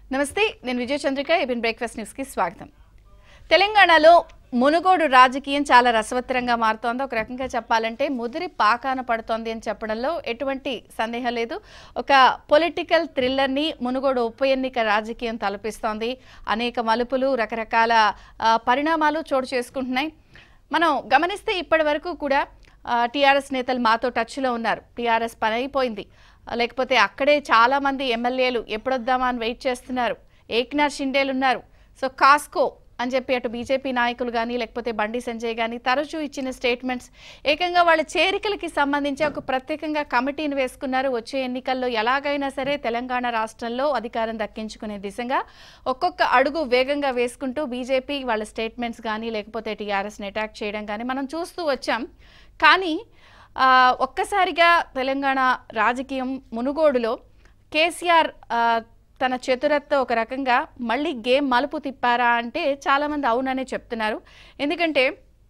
నమస్తే నేను విజయ Chandrika ABN breakfast న్యూస్కి స్వాగతం తెలంగాణలో మునుగోడు రాజకీయం చాలా రసవత్తరంగా మారుతోంది ఒక రకంగా చెప్పాలంటే ముదిరి పాకాన పడుతోంది అని చెప్పడంలో ఎటువంటి సందేహం లేదు ఒక పొలిటికల్ థ్రిల్లర్ని మునుగోడు ఉప ఎన్నిక రాజకీయం తలపిస్తోంది అనేక మలుపులు రకరకాల ఆ, పరిణామాలు చోటు చేసుకుంటున్నాయి మనం గమనిస్తే ఇప్పటి వరకు కూడా టీఆర్ఎస్ నేతలు మాతో టచ్లో ఉన్నారు టీఆర్ఎస్ పని అయిపోయింది ఆ, లేకపోతే అక్కడే చాలా మంది ఎమ్మెల్యేలు ఎప్పుడొద్దామా అని వెయిట్ చేస్తున్నారు ఏక్నాథ్ షిండేలు ఉన్నారు సో కాస్కో అని చెప్పి అటు బీజేపీ నాయకులు కానీ లేకపోతే బండి సంజయ్ కానీ తరచూ ఇచ్చిన స్టేట్మెంట్స్ ఏకంగా వాళ్ళ చేరికలకి సంబంధించి ఒక ప్రత్యేకంగా కమిటీని వేసుకున్నారు వచ్చే ఎన్నికల్లో ఎలాగైనా సరే తెలంగాణ రాష్ట్రంలో అధికారం దక్కించుకునే దిశగా ఒక్కొక్క అడుగు వేగంగా వేసుకుంటూ బీజేపీ వాళ్ళ స్టేట్మెంట్స్ కానీ లేకపోతే టీఆర్ఎస్ని అటాక్ చేయడం కానీ మనం చూస్తూ వచ్చాం కానీ ఆ, ఒక్కసారిగా తెలంగాణ రాజకీయం మునుగోడులో కేసీఆర్ ఆ, తన చతురత్తో ఒక రకంగా మళ్ళీ గేమ్ మలుపు తిప్పారా అంటే చాలామంది అవుననే చెప్తున్నారు ఎందుకంటే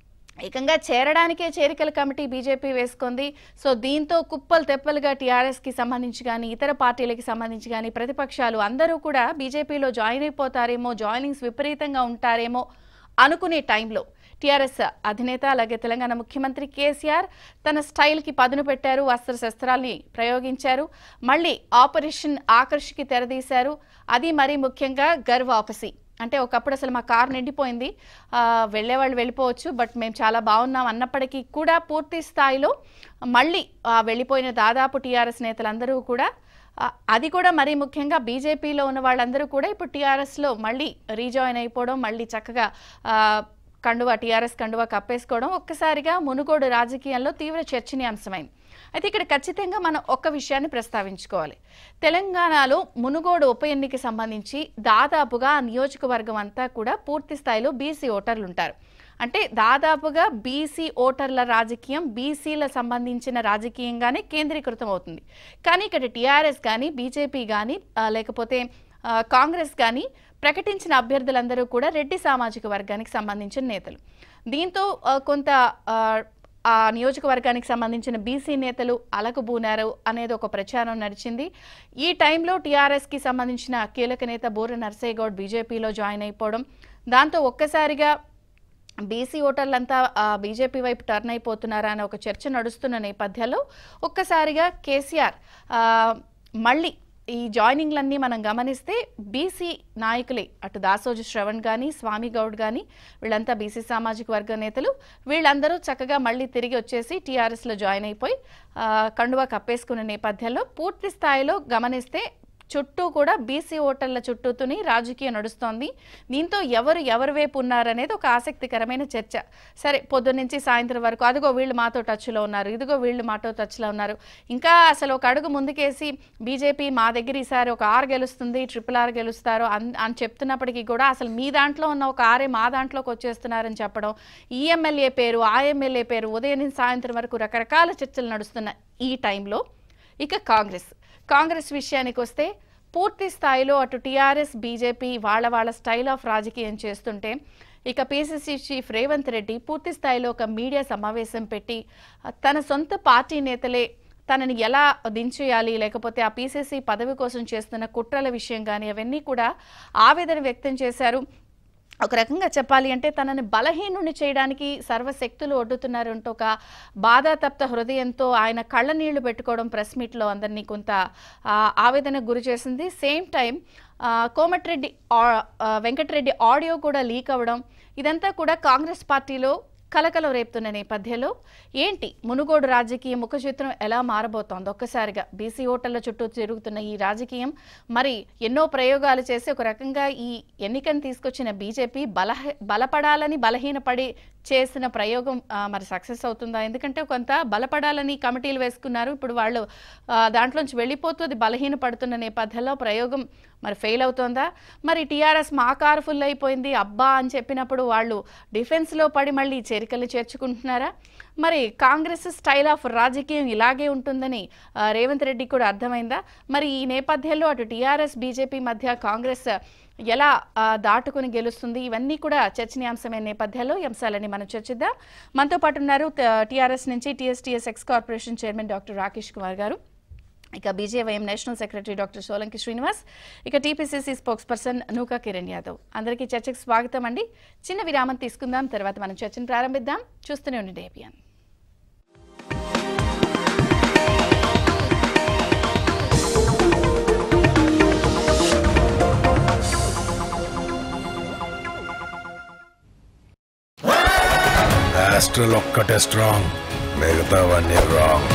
ఏకంగా చేరడానికే చేరికల కమిటీ బీజేపీ వేసుకుంది సో దీంతో కుప్పలు తెప్పలుగా టీఆర్ఎస్కి సంబంధించి కానీ ఇతర పార్టీలకి సంబంధించి కానీ ప్రతిపక్షాలు అందరూ కూడా బీజేపీలో జాయిన్ అయిపోతారేమో జాయినింగ్స్ విపరీతంగా ఉంటారేమో అనుకునే టైంలో టీఆర్ఎస్ అధినేత అలాగే తెలంగాణ ముఖ్యమంత్రి కేసీఆర్ తన స్టైల్కి పదును పెట్టారు అస్త్ర శస్త్రాల్ని ప్రయోగించారు మళ్ళీ ఆపరేషన్ ఆకర్షికి తెరదీశారు అది మరీ ముఖ్యంగా గర్వ్ ఆపసి అంటే ఒకప్పుడు అసలు మా కార్ నిండిపోయింది ఆ, వెళ్ళేవాళ్ళు వెళ్ళిపోవచ్చు బట్ మేము చాలా బాగున్నాం అన్నప్పటికీ కూడా పూర్తి స్థాయిలో మళ్ళీ ఆ, వెళ్ళిపోయిన దాదాపు టీఆర్ఎస్ నేతలందరూ కూడా ఆ, అది కూడా మరీ ముఖ్యంగా బీజేపీలో ఉన్న వాళ్ళందరూ కూడా ఇప్పుడు టీఆర్ఎస్లో మళ్ళీ రీజాయిన్ అయిపోవడం మళ్ళీ చక్కగా ఆ, కండువా టీఆర్ఎస్ కండువా కప్పేసుకోవడం ఒక్కసారిగా మునుగోడు రాజకీయాల్లో తీవ్ర చర్చనీయాంశమైంది అయితే ఇక్కడ ఖచ్చితంగా మనం ఒక్క విషయాన్ని ప్రస్తావించుకోవాలి తెలంగాణలో మునుగోడు ఉప ఎన్నిక సంబంధించి దాదాపుగా ఆ నియోజకవర్గం అంతా కూడా పూర్తి స్థాయిలో బీసీ ఓటర్లు ఉంటారు అంటే దాదాపుగా బీసీ ఓటర్ల రాజకీయం బీసీల సంబంధించిన రాజకీయంగానే కేంద్రీకృతం అవుతుంది కానీ ఇక్కడ టీఆర్ఎస్ కానీ బీజేపీ కానీ ఆ, లేకపోతే ఆ, కాంగ్రెస్ కానీ ప్రకటించిన అభ్యర్థులందరూ కూడా రెడ్డి సామాజిక వర్గానికి సంబంధించిన నేతలు దీంతో ఆ, కొంత ఆ, ఆ నియోజకవర్గానికి సంబంధించిన బీసీ నేతలు అలకబూనారు అనేది ఒక ప్రచారం నడిచింది ఈ టైంలో టీఆర్ఎస్కి సంబంధించిన కీలక నేత బూర నర్సయ్య గౌడ్ బీజేపీలో జాయిన్ అయిపోవడం దాంతో ఒక్కసారిగా బీసీ ఓటర్లంతా ఆ, బీజేపీ వైపు టర్న్ అయిపోతున్నారా అనే ఒక చర్చ నడుస్తున్న నేపథ్యంలో ఒక్కసారిగా కేసీఆర్ ఆ, మళ్ళీ ఈ జాయినింగ్లన్నీ మనం గమనిస్తే బీసీ నాయకులే అటు దాసోజు శ్రవణ్ కానీ స్వామి గౌడ్ కానీ వీళ్ళంతా బీసీ సామాజిక వర్గ నేతలు వీళ్ళందరూ చక్కగా మళ్ళీ తిరిగి వచ్చేసి టీఆర్ఎస్లో జాయిన్ అయిపోయి ఆ, కండువా కప్పేసుకున్న నేపథ్యంలో పూర్తి స్థాయిలో గమనిస్తే చుట్టూ కూడా బీసీ ఓటర్ల చుట్టూతుని రాజకీయం నడుస్తోంది దీంతో ఎవరు ఎవరి వైపు ఉన్నారనేది ఒక ఆసక్తికరమైన చర్చ సరే పొద్దున్న నుంచి సాయంత్రం వరకు అదిగో వీళ్ళు మాతో టచ్లో ఉన్నారు ఇదిగో వీళ్ళు మాతో టచ్లో ఉన్నారు ఇంకా అసలు ఒక అడుగు ముందుకేసి బీజేపీ మా దగ్గర ఈసారి ఒక ఆర్ గెలుస్తుంది ట్రిపుల్ ఆర్ గెలుస్తారు అన్- అని చెప్తున్నప్పటికీ కూడా అసలు మీ దాంట్లో ఉన్న ఒక ఆరే మా దాంట్లోకి వచ్చేస్తున్నారని చెప్పడం ఈ ఎమ్మెల్యే పేరు ఆ ఎమ్మెల్యే పేరు ఉదయం నుంచి సాయంత్రం వరకు రకరకాల చర్చలు నడుస్తున్న ఈ టైంలో ఇక కాంగ్రెస్ కాంగ్రెస్ విషయానికి వస్తే పూర్తి స్థాయిలో అటు టీఆర్ఎస్ బీజేపీ వాళ్ళ వాళ్ళ స్టైల్ ఆఫ్ రాజకీయం చేస్తుంటే ఇక పిసిసి చీఫ్ రేవంత్ రెడ్డి పూర్తి స్థాయిలో ఒక మీడియా సమావేశం పెట్టి ఆ, తన సొంత పార్టీ నేతలే తనని ఎలా దించేయాలి లేకపోతే ఆ పీసీసీ పదవి కోసం చేస్తున్న కుట్రల విషయం కానీ అవన్నీ కూడా ఆవేదన వ్యక్తం చేశారు ఒక రకంగా చెప్పాలి అంటే తనని బలహీనుని చేయడానికి సర్వశక్తులు ఒడ్డుతున్నారు అంటూ ఒక బాధాతప్త హృదయంతో ఆయన కళ్ళ నీళ్లు పెట్టుకోవడం ప్రెస్ మీట్లో అందరినీ కొంత ఆ, ఆవేదనకు గురి చేసింది సేమ్ టైం ఆ, కోమటిరెడ్డి ఆ- ఆ, వెంకటరెడ్డి ఆడియో కూడా లీక్ అవ్వడం ఇదంతా కూడా కాంగ్రెస్ పార్టీలో కలకలం రేపుతున్న నేపథ్యంలో ఏంటి మునుగోడు రాజకీయ ముఖ చిత్రం ఎలా మారబోతోంది ఒక్కసారిగా బీసీ ఓటర్ల చుట్టూ తిరుగుతున్న ఈ రాజకీయం మరి ఎన్నో ప్రయోగాలు చేసి ఒక రకంగా ఈ ఎన్నికను తీసుకొచ్చిన బీజేపీ బలహ బలపడాలని బలహీనపడి చేసిన ప్రయోగం ఆ, మరి సక్సెస్ అవుతుందా ఎందుకంటే కొంత బలపడాలని కమిటీలు వేసుకున్నారు ఇప్పుడు వాళ్ళు ఆ, దాంట్లోంచి వెళ్ళిపోతుంది బలహీనపడుతున్న నేపథ్యంలో ప్రయోగం మరి ఫెయిల్ అవుతోందా మరి టీఆర్ఎస్ మా కారు ఫుల్ అయిపోయింది అబ్బా అని చెప్పినప్పుడు వాళ్ళు డిఫెన్స్లో పడి మళ్ళీ చేరికలు చేర్చుకుంటున్నారా మరి కాంగ్రెస్ స్టైల్ ఆఫ్ రాజకీయం ఇలాగే ఉంటుందని ఆ, రేవంత్ రెడ్డి కూడా అర్థమైందా మరి ఈ నేపథ్యంలో అటు టీఆర్ఎస్ బీజేపీ మధ్య కాంగ్రెస్ ఎలా ఆ, దాటుకుని గెలుస్తుంది ఇవన్నీ కూడా చర్చనీయాంశమైన నేపథ్యంలో ఈ అంశాలని మనం చర్చిద్దాం మనతో పాటు ఉన్నారు టీఆర్ఎస్ నుంచి TSTS ex corporation chairman doctor Rakesh Kumar garu ఇక BJYM national secretary doctor Solanki Srinivas ఇక TPCC spokesperson Nooka Kiran Yadav అందరికీ చర్చకు స్వాగతం అండి చిన్న విరామం తీసుకుందాం తర్వాత మనం చర్చను ప్రారంభిద్దాం చూస్తూనే ఉండండి ఏబిఎన్ ఆస్ట్రల్ ఒక్కటే స్ట్రాంగ్ మిగతావన్నీ రాంగ్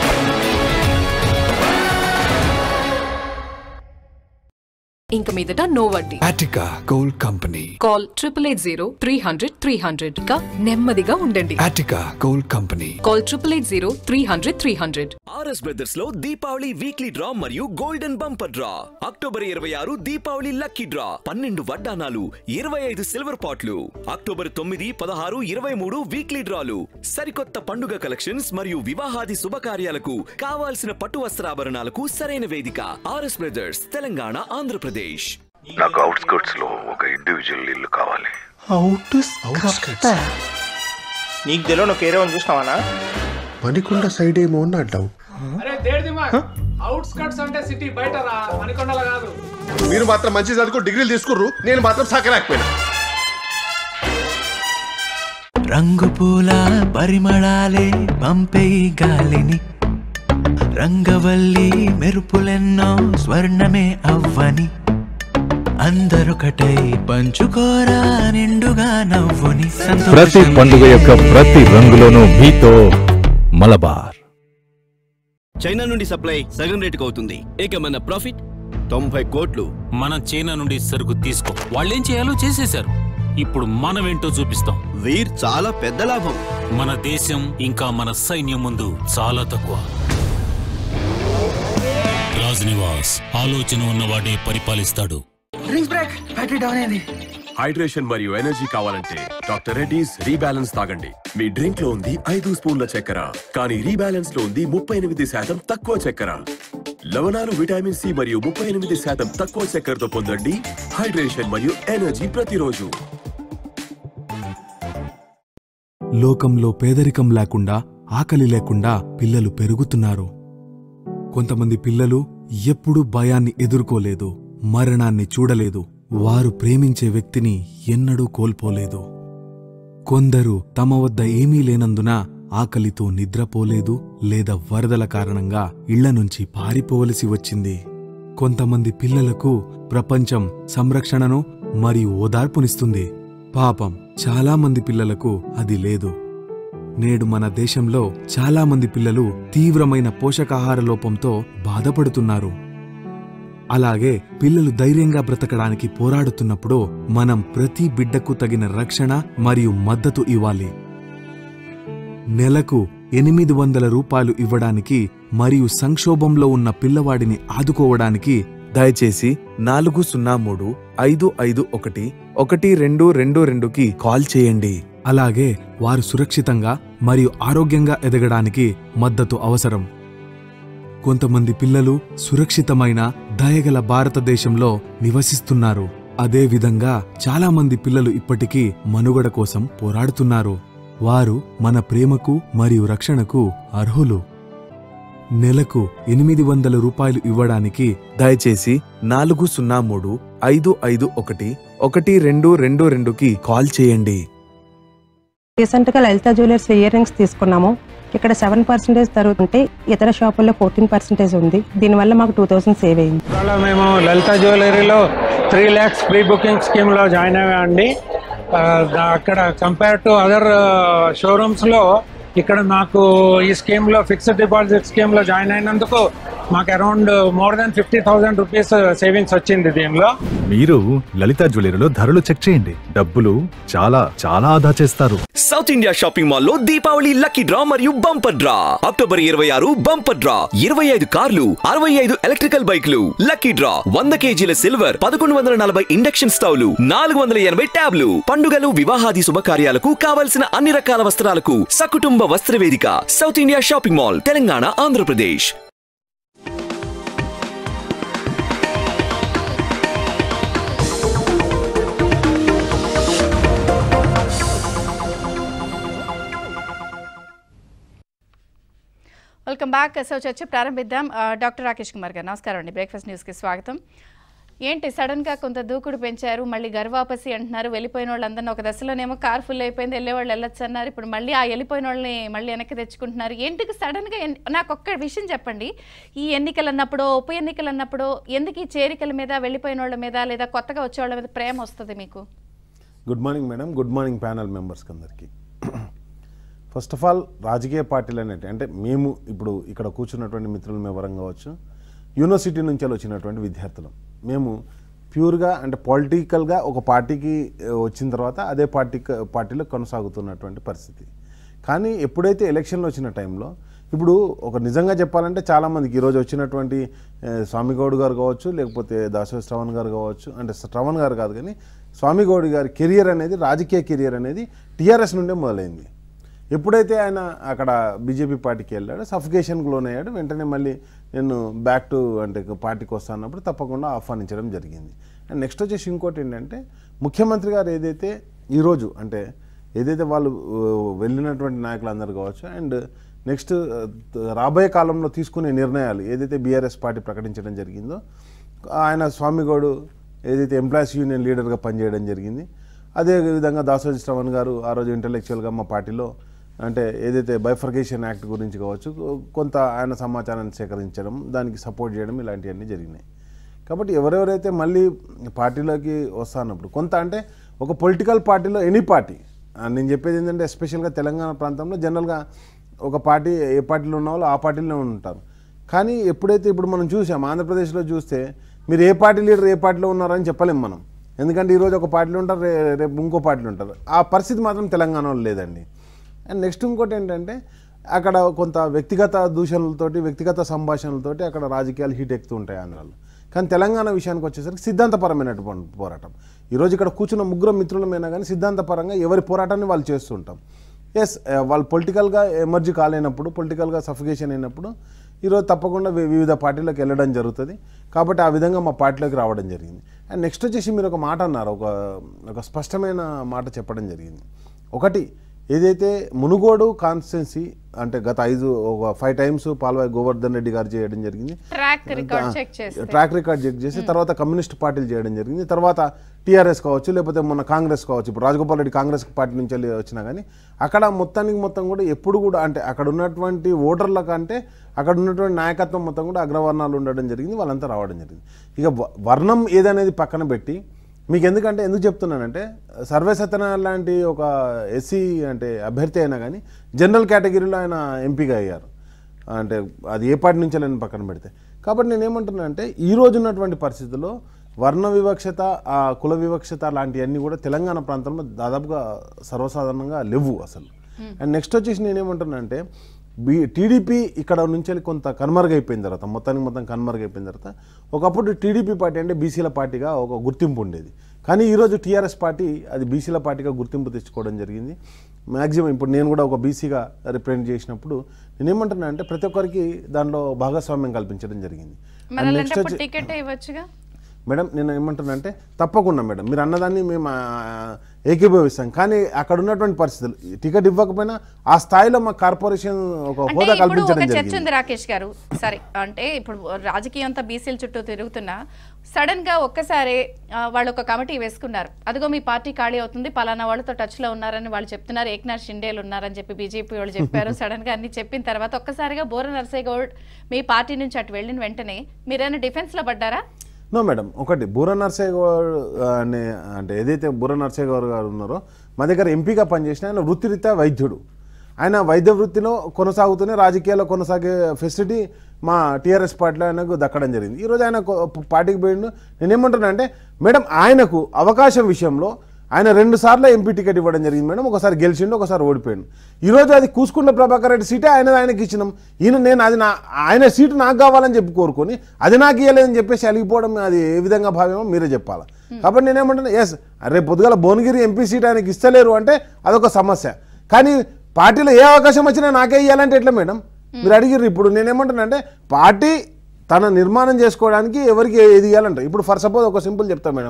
ఇంక మీదట నో వడ్డీ Attica Gold Company. Call triple eight zero three hundred three hundred ఇంకా నెమ్మదిగా ఉండండి Attica Gold Company. Call triple eight zero three hundred three హండ్రెడ్ ఆర్ఎస్ బ్రదర్స్ లో దీపావళి వీక్లీ డ్రా మరియు గోల్డెన్ బంపర్ డ్రా అక్టోబర్ ఇరవై ఆరు దీపావళి లక్కీ డ్రా పన్నెండు వడ్డానాలు ఇరవై ఐదు సిల్వర్ పాట్లు అక్టోబర్ తొమ్మిది పదహారు ఇరవై మూడు వీక్లీ డ్రాలు సరికొత్త పండుగ కలెక్షన్స్ మరియు వివాహాది శుభకార్యాలకు కావాల్సిన పట్టు వస్త్రాభరణాలకు సరైన వేదిక ఆర్ఎస్ బ్రదర్స్ తెలంగాణ ఆంధ్రప్రదేశ్ నాకు అవుట్స్కర్ట్స్ లో ఒక ఇండివిజువల్ ఇల్లు కావాలి నీకు తెలియని ఒక ఏరియా చూసినావానా మణికొండ సైడ్ ఏమో అని నా డౌట్ అరే దేడిది మాక్ అవుట్స్కట్స్ అంటే సిటీ బయట రా మణికొండల కాదు మీరు మాత్రం మంచి చదువుకో డిగ్రీలు తీసుకుర్రు నేను మాత్రం సాకలేకపోయినా రంగు పూల పరిమళాలే పంపే ఈ గాలిని రంగవల్లి మెరుపులెన్నో స్వర్ణమే అవ్వని అందరొకటై పంచుకోరా నిండుగా నవ్వుని ప్రతి సంతోషం పండుగ యొక్క ప్రతి రంగులోనూ మీతో మలబార్ చైనా నుండి సప్లై సగం రేటుకు అవుతుంది ఇక మన ప్రాఫిట్ తొంభై కోట్లు మనం చైనా నుండి సరుకు తీసుకో వాళ్ళేం చేయాలో చేసేశారు ఇప్పుడు మనమేంటో చూపిస్తాం వీర్ చాలా పెద్ద లాభం మన దేశం ఇంకా మన సైన్యం ముందు చాలా తక్కువ రాజ్నివాస్ ఆలోచన ఉన్నవాడే పరిపాలిస్తాడు హైడ్రేషన్ మరియు ఎనర్జీ కావాలంటే డాక్టర్ రెడ్డిస్ రీబ్యాలెన్స్ తాగండి మీ డ్రింక్ లో ఉంది ఐదు స్పూన్ల చక్కెర కానీ రీబ్యాలెన్స్ లో ఉంది ముప్పై ఎనిమిది శాతం తక్కువ చక్కెర లవణాలు విటమిన్ సి మరియు ముప్పై ఎనిమిది శాతం తక్కువ చక్కెరతో పొందండి హైడ్రేషన్ మరియు ఎనర్జీ ప్రతిరోజు లోకంలో పేదరికం లేకుండా ఆకలి లేకుండా పిల్లలు పెరుగుతున్నారు కొంతమంది పిల్లలు ఎప్పుడూ భయాన్ని ఎదుర్కోలేదు మరణాన్ని చూడలేదు వారు ప్రేమించే వ్యక్తిని ఎన్నడూ కోల్పోలేదు కొందరు తమ వద్ద ఏమీ లేనందున ఆకలితో నిద్రపోలేదు లేదా వరదల కారణంగా ఇళ్ల నుంచి పారిపోవలసి వచ్చింది కొంతమంది పిల్లలకు ప్రపంచం సంరక్షణను మరియు ఓదార్పునిస్తుంది పాపం చాలా మంది పిల్లలకు అది లేదు నేడు మన దేశంలో చాలా మంది పిల్లలు తీవ్రమైన పోషకాహార లోపంతో బాధపడుతున్నారు అలాగే పిల్లలు ధైర్యంగా బ్రతకడానికి పోరాడుతున్నప్పుడు మనం ప్రతి బిడ్డకు తగిన రక్షణ మరియు మద్దతు ఇవ్వాలి నెలకు ఎనిమిది వందల రూపాయలు ఇవ్వడానికి మరియు సంక్షోభంలో ఉన్న పిల్లవాడిని ఆదుకోవడానికి దయచేసి నాలుగు సున్నా మూడు ఐదు ఐదు ఒకటి ఒకటి రెండు రెండు రెండుకి కాల్ చేయండి అలాగే వారు సురక్షితంగా మరియు ఆరోగ్యంగా ఎదగడానికి మద్దతు అవసరం కొంతమంది పిల్లలు సురక్షితమైన దయగల భారతదేశంలో నివసిస్తున్నారు అదే విధంగా చాలా మంది పిల్లలు ఇప్పటికీ మనుగడ కోసం పోరాడుతున్నారు వారు మన ప్రేమకు మరియు రక్షణకు అర్హులు నెలకు ఎనిమిది వందల రూపాయలు ఇవ్వడానికి దయచేసి నాలుగు సున్నా మూడు ఐదు ఐదు ఒకటి ఒకటి రెండు రెండు రెండుకి కాల్ చేయండి రీసెంట్గా లలిత జ్యువెలర్స్ ఇయర్ రింగ్స్ తీసుకున్నాము ఇక్కడ సెవెన్ పర్సెంటేజ్ తరుగుతుంటే ఇతర షాపుల్లో ఫోర్టీన్ పర్సెంటేజ్ ఉంది దీనివల్ల మాకు టూ థౌసండ్ సేవ్ అయింది ఇవాళ మేము లలిత జ్యువెలరీలో త్రీ ల్యాక్స్ ప్రీ బుకింగ్ స్కీమ్లో జాయిన్ అయ్యామండి ఆ, దా- అక్కడ కంపేర్ టు అదర్ షోరూమ్స్లో ఇక్కడ నాకు ఈ స్కీమ్లో ఫిక్స్డ్ డిపాజిట్ స్కీమ్లో జాయిన్ అయినందుకు మాకు around more than fifty thousand rupees savings వచ్చింది దీనిలో మీరు లలిత జ్యువెలరీలో ధరలు చెక్ చేయండి డబ్బులు చాలా చాలా ఆదా చేస్తారు సౌత్ ఇండియా షాపింగ్ మాల్ లో దీపావళి లక్కీ డ్రా మరియు బంపర్ డ్రా అక్టోబర్ ఇరవై ఆరు బంపర్ డ్రా ఇరవై ఐదు కార్లు అరవై ఐదు ఎలక్ట్రికల్ బైక్లు లక్కీ డ్రా వంద కేజీల సిల్వర్ పదకొండు వందల నలభై ఇండక్షన్ స్టవ్లు నాలుగు వందల ఎనభై ట్యాబ్లు పండుగలు వివాహాది శుభకార్యాలకు కావలసిన అన్ని రకాల వస్త్రాలకు సకుటుంబ వస్త్ర వేదిక south India shopping mall Telangana Andhra Pradesh welcome back so చర్చ ప్రారంభిద్దాం ఆ, డాక్టర్ రాకేష్ కుమార్ గారు నమస్కారం అండి బ్రేక్ఫాస్ట్ న్యూస్కి స్వాగతం ఏంటి సడన్గా కొంత దూకుడు పెంచారు మళ్ళీ గర్వాపసి అంటున్నారు వెళ్ళిపోయిన వాళ్ళందరినీ ఒక దశలోనేమో కార్ ఫుల్ అయిపోయింది వెళ్ళే వాళ్ళు వెళ్ళొచ్చు అన్నారు ఇప్పుడు మళ్ళీ ఆ వెళ్ళిపోయిన వాళ్ళని మళ్ళీ వెనక్కి తెచ్చుకుంటున్నారు ఎందుకు సడన్గా ఎన్- నాకు ఒక్క విషయం చెప్పండి ఈ ఎన్నికలు అన్నప్పుడు ఉప ఎన్నికలు అన్నప్పుడు ఎందుకు ఈ చేరికల మీద వెళ్ళిపోయిన వాళ్ళ మీద లేదా కొత్తగా వచ్చే వాళ్ళ మీద ప్రేమ వస్తుంది మీకు good morning madam good morning panel మెంబర్స్కి అందరికీ ఫస్ట్ ఆఫ్ ఆల్ రాజకీయ పార్టీలు అనేటి అంటే మేము ఇప్పుడు ఇక్కడ కూర్చున్నటువంటి మిత్రులు వివరం కావచ్చు యూనివర్సిటీ నుంచి వచ్చినటువంటి విద్యార్థులం మేము ప్యూర్గా అంటే పొలిటికల్గా ఒక పార్టీకి ఆ, వచ్చిన తర్వాత అదే పార్టీ పార్టీలో కొనసాగుతున్నటువంటి పరిస్థితి కానీ ఎప్పుడైతే ఎలక్షన్లు వచ్చిన టైంలో ఇప్పుడు ఒక నిజంగా చెప్పాలంటే చాలామందికి ఈరోజు వచ్చినటువంటి ఆ, స్వామిగౌడ్ గారు కావచ్చు లేకపోతే దాసో శ్రవణ్ గారు కావచ్చు అంటే శ్రవణ్ గారు కాదు కానీ స్వామిగౌడ్ గారి కెరియర్ అనేది రాజకీయ కెరియర్ అనేది టీఆర్ఎస్ నుండే మొదలైంది ఎప్పుడైతే ఆయన అక్కడ బీజేపీ పార్టీకి వెళ్ళాడో సఫికేషన్కి లోనయ్యాడు వెంటనే మళ్ళీ నేను బ్యాక్ టు అంటే పార్టీకి వస్తానప్పుడు తప్పకుండా ఆహ్వానించడం జరిగింది అండ్ నెక్స్ట్ వచ్చేసి ఇంకోటి ఏంటంటే ముఖ్యమంత్రి గారు ఏదైతే ఈరోజు అంటే ఏదైతే వాళ్ళు ఆ, వెళ్ళినటువంటి నాయకులందరూ కావచ్చు అండ్ నెక్స్ట్ ఆ, రాబోయే కాలంలో తీసుకునే నిర్ణయాలు ఏదైతే బీఆర్ఎస్ పార్టీ ప్రకటించడం జరిగిందో ఆయన స్వామిగౌడు ఏదైతే ఎంప్లాయీస్ యూనియన్ లీడర్గా పనిచేయడం జరిగింది అదే విధంగా దాసోజి శ్రవణ్ గారు ఆ రోజు ఇంటలెక్చువల్గా మా పార్టీలో అంటే ఏదైతే బైఫర్గేషన్ యాక్ట్ గురించి కావచ్చు కొంత ఆయన సమాచారాన్ని సేకరించడం దానికి సపోర్ట్ చేయడం ఇలాంటివన్నీ జరిగినాయి కాబట్టి ఎవరెవరైతే మళ్ళీ పార్టీలోకి వస్తానప్పుడు కొంత అంటే ఒక పొలిటికల్ పార్టీలో ఎనీ పార్టీ ఆ, నేను చెప్పేది ఏంటంటే ఎస్పెషల్గా తెలంగాణ ప్రాంతంలో జనరల్గా ఒక పార్టీ ఏ పార్టీలో ఉన్న వాళ్ళు ఆ పార్టీలో ఉంటారు కానీ ఎప్పుడైతే ఇప్పుడు మనం చూసాం ఆంధ్రప్రదేశ్లో చూస్తే మీరు ఏ పార్టీ లీడర్ ఏ పార్టీలో ఉన్నారని చెప్పలేం మనం ఎందుకంటే ఈరోజు ఒక పార్టీలో ఉంటారు రే- రేపు ఇంకో పార్టీలో ఉంటారు ఆ పరిస్థితి మాత్రం తెలంగాణలో లేదండి అండ్ నెక్స్ట్ ఇంకోటి ఏంటంటే అక్కడ కొంత వ్యక్తిగత దూషణలతోటి వ్యక్తిగత సంభాషణలతోటి అక్కడ రాజకీయాలు హీట్ ఎక్కుతూ ఉంటాయి ఆంధ్రాలో కానీ తెలంగాణ విషయానికి వచ్చేసరికి సిద్ధాంతపరమైనటువంటి పోరాటం ఈరోజు ఇక్కడ కూర్చున్న ముగ్గురు మిత్రులమైనా కానీ సిద్ధాంతపరంగా ఎవరి పోరాటాన్ని వాళ్ళు చేస్తుంటాం ఎస్ వాళ్ళు పొలిటికల్గా ఎమర్జీ కాలేనప్పుడు పొలిటికల్గా సఫికేషన్ అయినప్పుడు ఈరోజు తప్పకుండా వి- వివిధ పార్టీలకు వెళ్ళడం జరుగుతుంది కాబట్టి ఆ విధంగా మా పార్టీలోకి రావడం జరిగింది అండ్ నెక్స్ట్ వచ్చేసి మీరు ఒక మాట అన్నారు ఒక ఒక స్పష్టమైన మాట చెప్పడం జరిగింది ఒకటి ఏదైతే మునుగోడు కాన్స్టిట్యున్సీ అంటే గత ఐదు ఒక ఫైవ్ టైమ్స్ పాల్వాయి గోవర్ధన్ రెడ్డి గారు చేయడం జరిగింది ట్రాక్ రికార్డ్ చెక్ చేస్తే ట్రాక్ రికార్డ్ చెక్ చేసి తర్వాత కమ్యూనిస్ట్ పార్టీలు చేయడం జరిగింది తర్వాత టీఆర్ఎస్ కావచ్చు లేకపోతే మొన్న కాంగ్రెస్ కావచ్చు ఇప్పుడు రాజగోపాల్ రెడ్డి కాంగ్రెస్ పార్టీ నుంచి వెళ్ళి వచ్చినా కానీ అక్కడ మొత్తానికి మొత్తం కూడా ఎప్పుడు కూడా అంటే అక్కడ ఉన్నటువంటి ఓటర్ల కంటే అక్కడ ఉన్నటువంటి నాయకత్వం మొత్తం కూడా అగ్రవర్ణాలు ఉండడం జరిగింది వాళ్ళంతా రావడం జరిగింది ఇక వ- వర్ణం ఏదనేది పక్కన పెట్టి మీకు ఎందుకంటే ఎందుకు చెప్తున్నానంటే సర్వే సత్యనారాయణ లాంటి ఒక ఎస్సీ అంటే అభ్యర్థి అయినా కానీ జనరల్ కేటగిరీలో ఆయన ఎంపీగా అయ్యారు అంటే అది ఏ పార్టీ నుంచి నేను పక్కన పెడితే కాబట్టి నేను ఏమంటున్నా అంటే ఈ రోజు ఉన్నటువంటి పరిస్థితుల్లో వర్ణ వివక్షత ఆ కుల వివక్షత లాంటివన్నీ కూడా తెలంగాణ ప్రాంతంలో దాదాపుగా సర్వసాధారణంగా లేవు అసలు అండ్ నెక్స్ట్ వచ్చేసి నేనేమంటున్నా అంటే బీ టీడీపీ ఇక్కడ నుంచి వెళ్ళి కొంత కనుమరుగైపోయిన తర్వాత మొత్తానికి మొత్తం కనుమరుగైపోయిన తర్వాత ఒకప్పుడు టీడీపీ పార్టీ అంటే బీసీల పార్టీగా ఒక గుర్తింపు ఉండేది కానీ ఈరోజు టీఆర్ఎస్ పార్టీ అది బీసీల పార్టీగా గుర్తింపు తెచ్చుకోవడం జరిగింది మ్యాక్సిమం ఇప్పుడు నేను కూడా ఒక బీసీగా రిప్రజెంట్ చేసినప్పుడు నేనేమంటున్నా అంటే ప్రతి ఒక్కరికి దానిలో భాగస్వామ్యం కల్పించడం జరిగింది మరి అండ్ నెక్స్ట్ అలాంటప్పుడు వచ్చి టికెట్ ఇవ్వచ్చుగా మేడం నేను ఏమంటున్నా అంటే తప్పకుండా మేడం మీరు అన్నదాన్ని మేము ఆ, ఏకీభవిస్తాం కానీ అక్కడ ఉన్నటువంటి పరిస్థితులు టికెట్ ఇవ్వకపోయినా ఆ స్థాయిలో మా కార్పొరేషన్ ఒక అంటే హోదా ఇప్పుడు కల్పించడం ఒక చర్చ జరిగింది ఉంది రాకేష్ గారు సరే అంటే ఇప్పుడు రాజకీయం అంతా బీసీల చుట్టూ తిరుగుతున్నా సడన్ గా ఒక్కసారి ఆ, వాళ్ళు ఒక కమిటీ వేసుకున్నారు అదిగో మీ పార్టీ ఖాళీ అవుతుంది పలానా వాళ్ళతో టచ్ లో ఉన్నారని వాళ్ళు చెప్తున్నారు ఏక్నాథ్ షిండేలు ఉన్నారని చెప్పి బీజేపీ వాళ్ళు చెప్పారు సడన్ గా అన్ని చెప్పిన తర్వాత ఒక్కసారిగా బోర నర్సయ్య గౌడ్ మీ పార్టీ నుంచి అటు వెళ్ళిన వెంటనే మీరైనా డిఫెన్స్ లో పడ్డారా నో మేడం ఒకటి బూర నర్సయ్య గౌడ్ అనే అంటే ఏదైతే బూర నర్సయ్య గౌడ్ గారు ఉన్నారో మా దగ్గర ఎంపీగా పనిచేసిన ఆయన వృత్తిరీత్యా వైద్యుడు ఆయన వైద్య వృత్తిలో కొనసాగుతూనే రాజకీయాల్లో కొనసాగే ఫెసిలిటీ మా టీఆర్ఎస్ పార్టీలో ఆయనకు దక్కడం జరిగింది ఈరోజు ఆయన కొ- పార్టీకి పోయిండు నేనేమంటున్నా అంటే మేడం ఆయనకు అవకాశం విషయంలో ఆయన రెండు సార్లు ఎంపీ టికెట్ ఇవ్వడం జరిగింది మేడం ఒకసారి గెలిచిండు ఒకసారి ఓడిపోయిండు ఈరోజు అది కూసుకుంట్ల ప్రభాకర్ రెడ్డి సీటే ఆయన ఆయనకి ఇచ్చినాం ఈయన నేను అది నా ఆయన సీటు నాకు కావాలని చెప్పి కోరుకొని అది నాకు ఇవ్వలేదని చెప్పేసి అలిగిపోవడం అది ఏ విధంగా భావ్యమో మీరే చెప్పాలి కాబట్టి నేనేమంటున్నా ఎస్ రేపు పొద్దుగల భువనగిరి ఎంపీ సీట్ ఆయనకి ఇస్తలేరు అంటే అదొక సమస్య కానీ పార్టీలో ఏ అవకాశం వచ్చినా నాకే ఇవ్వాలంటే ఎట్లా మేడం మీరు అడిగిర్రు ఇప్పుడు నేనేమంటున్నా అంటే పార్టీ తన నిర్మాణం చేసుకోవడానికి ఎవరికి ఏది ఇవ్వాలంటారు ఇప్పుడు ఫర్ సపోజ్ ఒక సింపుల్ చెప్తా మేడం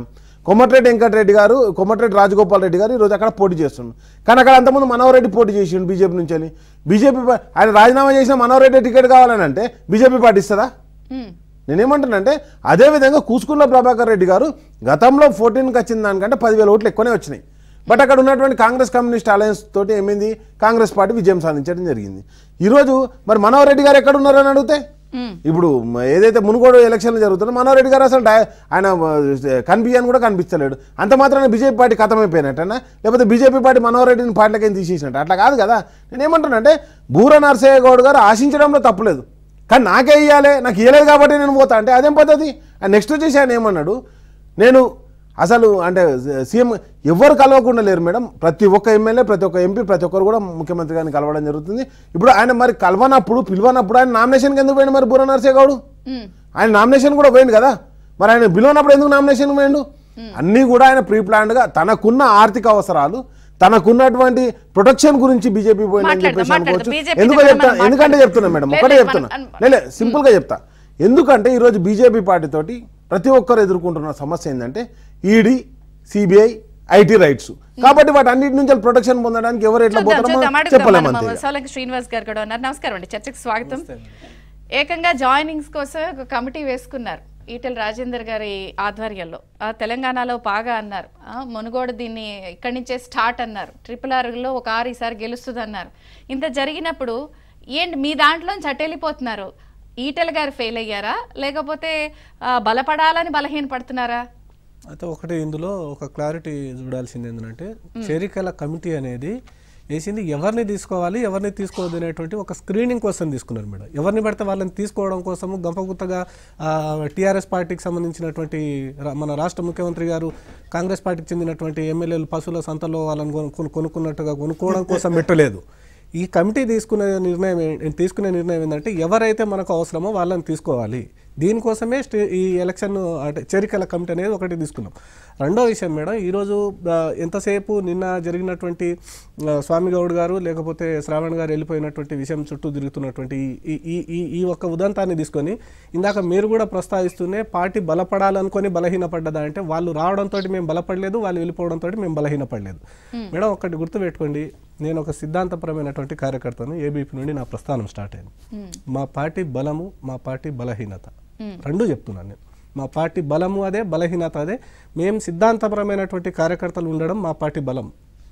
కొమ్మటిరెడ్డి వెంకటరెడ్డి గారు కొమ్మటిరెడ్డి రాజగోపాల్ రెడ్డి గారు ఈరోజు అక్కడ పోటీ చేస్తున్నారు కానీ అక్కడ అంతకుముందు మనోహర్ రెడ్డి పోటీ చేసిండు బీజేపీ నుంచి అని బీజేపీ పా- ఆయన రాజీనామా చేసిన మనోహర్ రెడ్డి టికెట్ కావాలని అంటే బీజేపీ పార్టీ ఇస్తుందా నేనేమంటానంటే అదేవిధంగా కూసుకున్న ప్రభాకర్ రెడ్డి గారు గతంలో ఫోర్టీన్కి వచ్చిన దానికంటే పదివేల ఓట్లు ఎక్కువనే వచ్చినాయి బట్ అక్కడ ఉన్నటువంటి కాంగ్రెస్ కమ్యూనిస్ట్ అలయన్స్ తోటి ఏమైంది కాంగ్రెస్ పార్టీ విజయం సాధించడం జరిగింది ఈరోజు మరి మనోహర్ రెడ్డి గారు ఎక్కడ ఉన్నారని అడిగితే ఇప్పుడు మ- ఏదైతే మునుగోడు ఎలక్షన్లు జరుగుతుందో మనోహర్ రెడ్డి గారు అసలు డై- ఆయన ఆ, కనిపించని కూడా కనిపిస్తలేడు అంత మాత్రాన బీజేపీ పార్టీ ఖతమైపోయినట్టనా లేకపోతే బీజేపీ పార్టీ మనోహర్ రెడ్డిని పార్టీలకి తీసేసినట్టు అట్లా కాదు కదా నేను ఏమంటానంటే బూర నరసయ్య గౌడ్ గారు ఆశించడంలో తప్పులేదు కానీ నాకే ఇవ్వాలి నాకు ఇవ్వలేదు కాబట్టి నేను పోతా అంటే అదేం పద్ధతి నెక్స్ట్ వచ్చేసి ఆయన ఏమన్నాడు నేను అసలు అంటే సీఎం ఎవరు కలవకుండా లేరు మేడం ప్రతి ఒక్క ఎమ్మెల్యే ప్రతి ఒక్క ఎంపీ ప్రతి ఒక్కరు కూడా ముఖ్యమంత్రి గారిని కలవడం జరుగుతుంది ఇప్పుడు ఆయన మరి కలవనప్పుడు పిలవనప్పుడు ఆయన నామినేషన్కి ఎందుకు పోయిండు మరి బూర నరసయ్య గౌడ్ ఆయన నామినేషన్ కూడా పోయింది కదా మరి ఆయన పిలవనప్పుడు ఎందుకు నామినేషన్ పోయిండు అన్నీ కూడా ఆయన ప్రీ ప్లాన్డ్గా తనకున్న ఆర్థిక అవసరాలు తనకున్నటువంటి ప్రొటెక్షన్ గురించి బీజేపీ పోయిందని మాట్లాడదాం, చెప్పేసి మాట్లాడదాం. అనుకోవచ్చు BJP ఎందుకో దగ్గర చెప్తా మనం ఎందుకంటే మాట్లాడదాం. చెప్తున్నా మేడం లేదు, ఒకటే లేదు, చెప్తున్నా మనం- లేలే సింపుల్గా చెప్తా ఎందుకంటే ఈరోజు బీజేపీ పార్టీ తోటి ప్రతి ఒక్కరు ఎదుర్కొంటున్న సమస్య ఏంటంటే ఈడీ సిబిఐ ఐటీ రైట్స్ కాబట్టి వాటి అన్నిటి నుంచి ప్రొటెక్షన్ పొందడానికి ఎవరు ఎట్లా చూద్దాం, పోతారో చూద్దాం, మనం అడుగుదాం. చెప్పలేము మనం అంతే సోలంకి శ్రీనివాస్ గారు కూడా ఉన్నారు నమస్కారం అండి చర్చకు స్వాగతం ఏకంగా జాయినింగ్స్ కోసం ఒక కమిటీ వేసుకున్నారు ఈటెల రాజేందర్ గారి ఆధ్వర్యంలో ఆ, తెలంగాణలో బాగా అన్నారు ఆ, మునుగోడు దీన్ని ఇక్కడి నుంచే స్టార్ట్ అన్నారు ట్రిపుల్ ఆర్లో ఒక ఆరు ఈసారి గెలుస్తుంది అన్నారు ఇంత జరిగినప్పుడు ఏంటి మీ దాంట్లోంచి అటెళ్ళిపోతున్నారు ఈటెల గారు ఫెయిల్ అయ్యారా లేకపోతే ఆ, బలపడాలని బలహీన పడుతున్నారా అయితే ఒకటి ఇందులో ఒక క్లారిటీ చూడాల్సింది ఏంటంటే చేరికల కమిటీ అనేది వేసింది ఎవరిని తీసుకోవాలి ఎవరిని తీసుకోవద్దు అనేటువంటి ఒక స్క్రీనింగ్ కోసం తీసుకున్నారు మేడం ఎవరిని పడితే వాళ్ళని తీసుకోవడం కోసము గంపగుత్తగా టీఆర్ఎస్ పార్టీకి సంబంధించినటువంటి రా- మన రాష్ట్ర ముఖ్యమంత్రి గారు కాంగ్రెస్ పార్టీకి చెందినటువంటి ఎమ్మెల్యేలు పశువుల సంతలో వాళ్ళని కొను- కొను- కొనుక్కున్నట్టుగా కొనుక్కోవడం కోసం పెట్టలేదు ఈ కమిటీ తీసుకునే నిర్ణయం ఏ- తీసుకునే నిర్ణయం ఏంటంటే ఎవరైతే మనకు అవసరమో వాళ్ళని తీసుకోవాలి దీనికోసమే స్టే ఈ ఎలక్షన్ అంటే చేరికల కమిటీ అనేది ఒకటి తీసుకున్నాం రెండో విషయం మేడం ఈరోజు ఆ, ఎంతసేపు నిన్న జరిగినటువంటి ఆ, స్వామి గౌడ్ గారు లేకపోతే శ్రావణ్ గారు వెళ్ళిపోయినటువంటి విషయం చుట్టూ తిరుగుతున్నటువంటి ఈ- ఈ ఈ ఈ ఒక్క ఉదంతాన్ని తీసుకొని ఇందాక మీరు కూడా ప్రస్తావిస్తూనే పార్టీ బలపడాలనుకొని బలహీనపడ్డదా అంటే వాళ్ళు రావడంతో మేము బలపడలేదు వాళ్ళు వెళ్ళిపోవడంతో మేము బలహీనపడలేదు మేడం ఒకటి గుర్తుపెట్టుకోండి నేను ఒక సిద్ధాంతపరమైనటువంటి కార్యకర్తను ఏబీపీ నుండి నా ప్రస్థానం స్టార్ట్ అయింది మా పార్టీ బలము మా పార్టీ బలహీనత రెండు చెప్తున్నాను నేను మా పార్టీ బలము అదే బలహీనత అదే మేము సిద్ధాంతపరమైనటువంటి కార్యకర్తలు ఉండడం మా పార్టీ బలం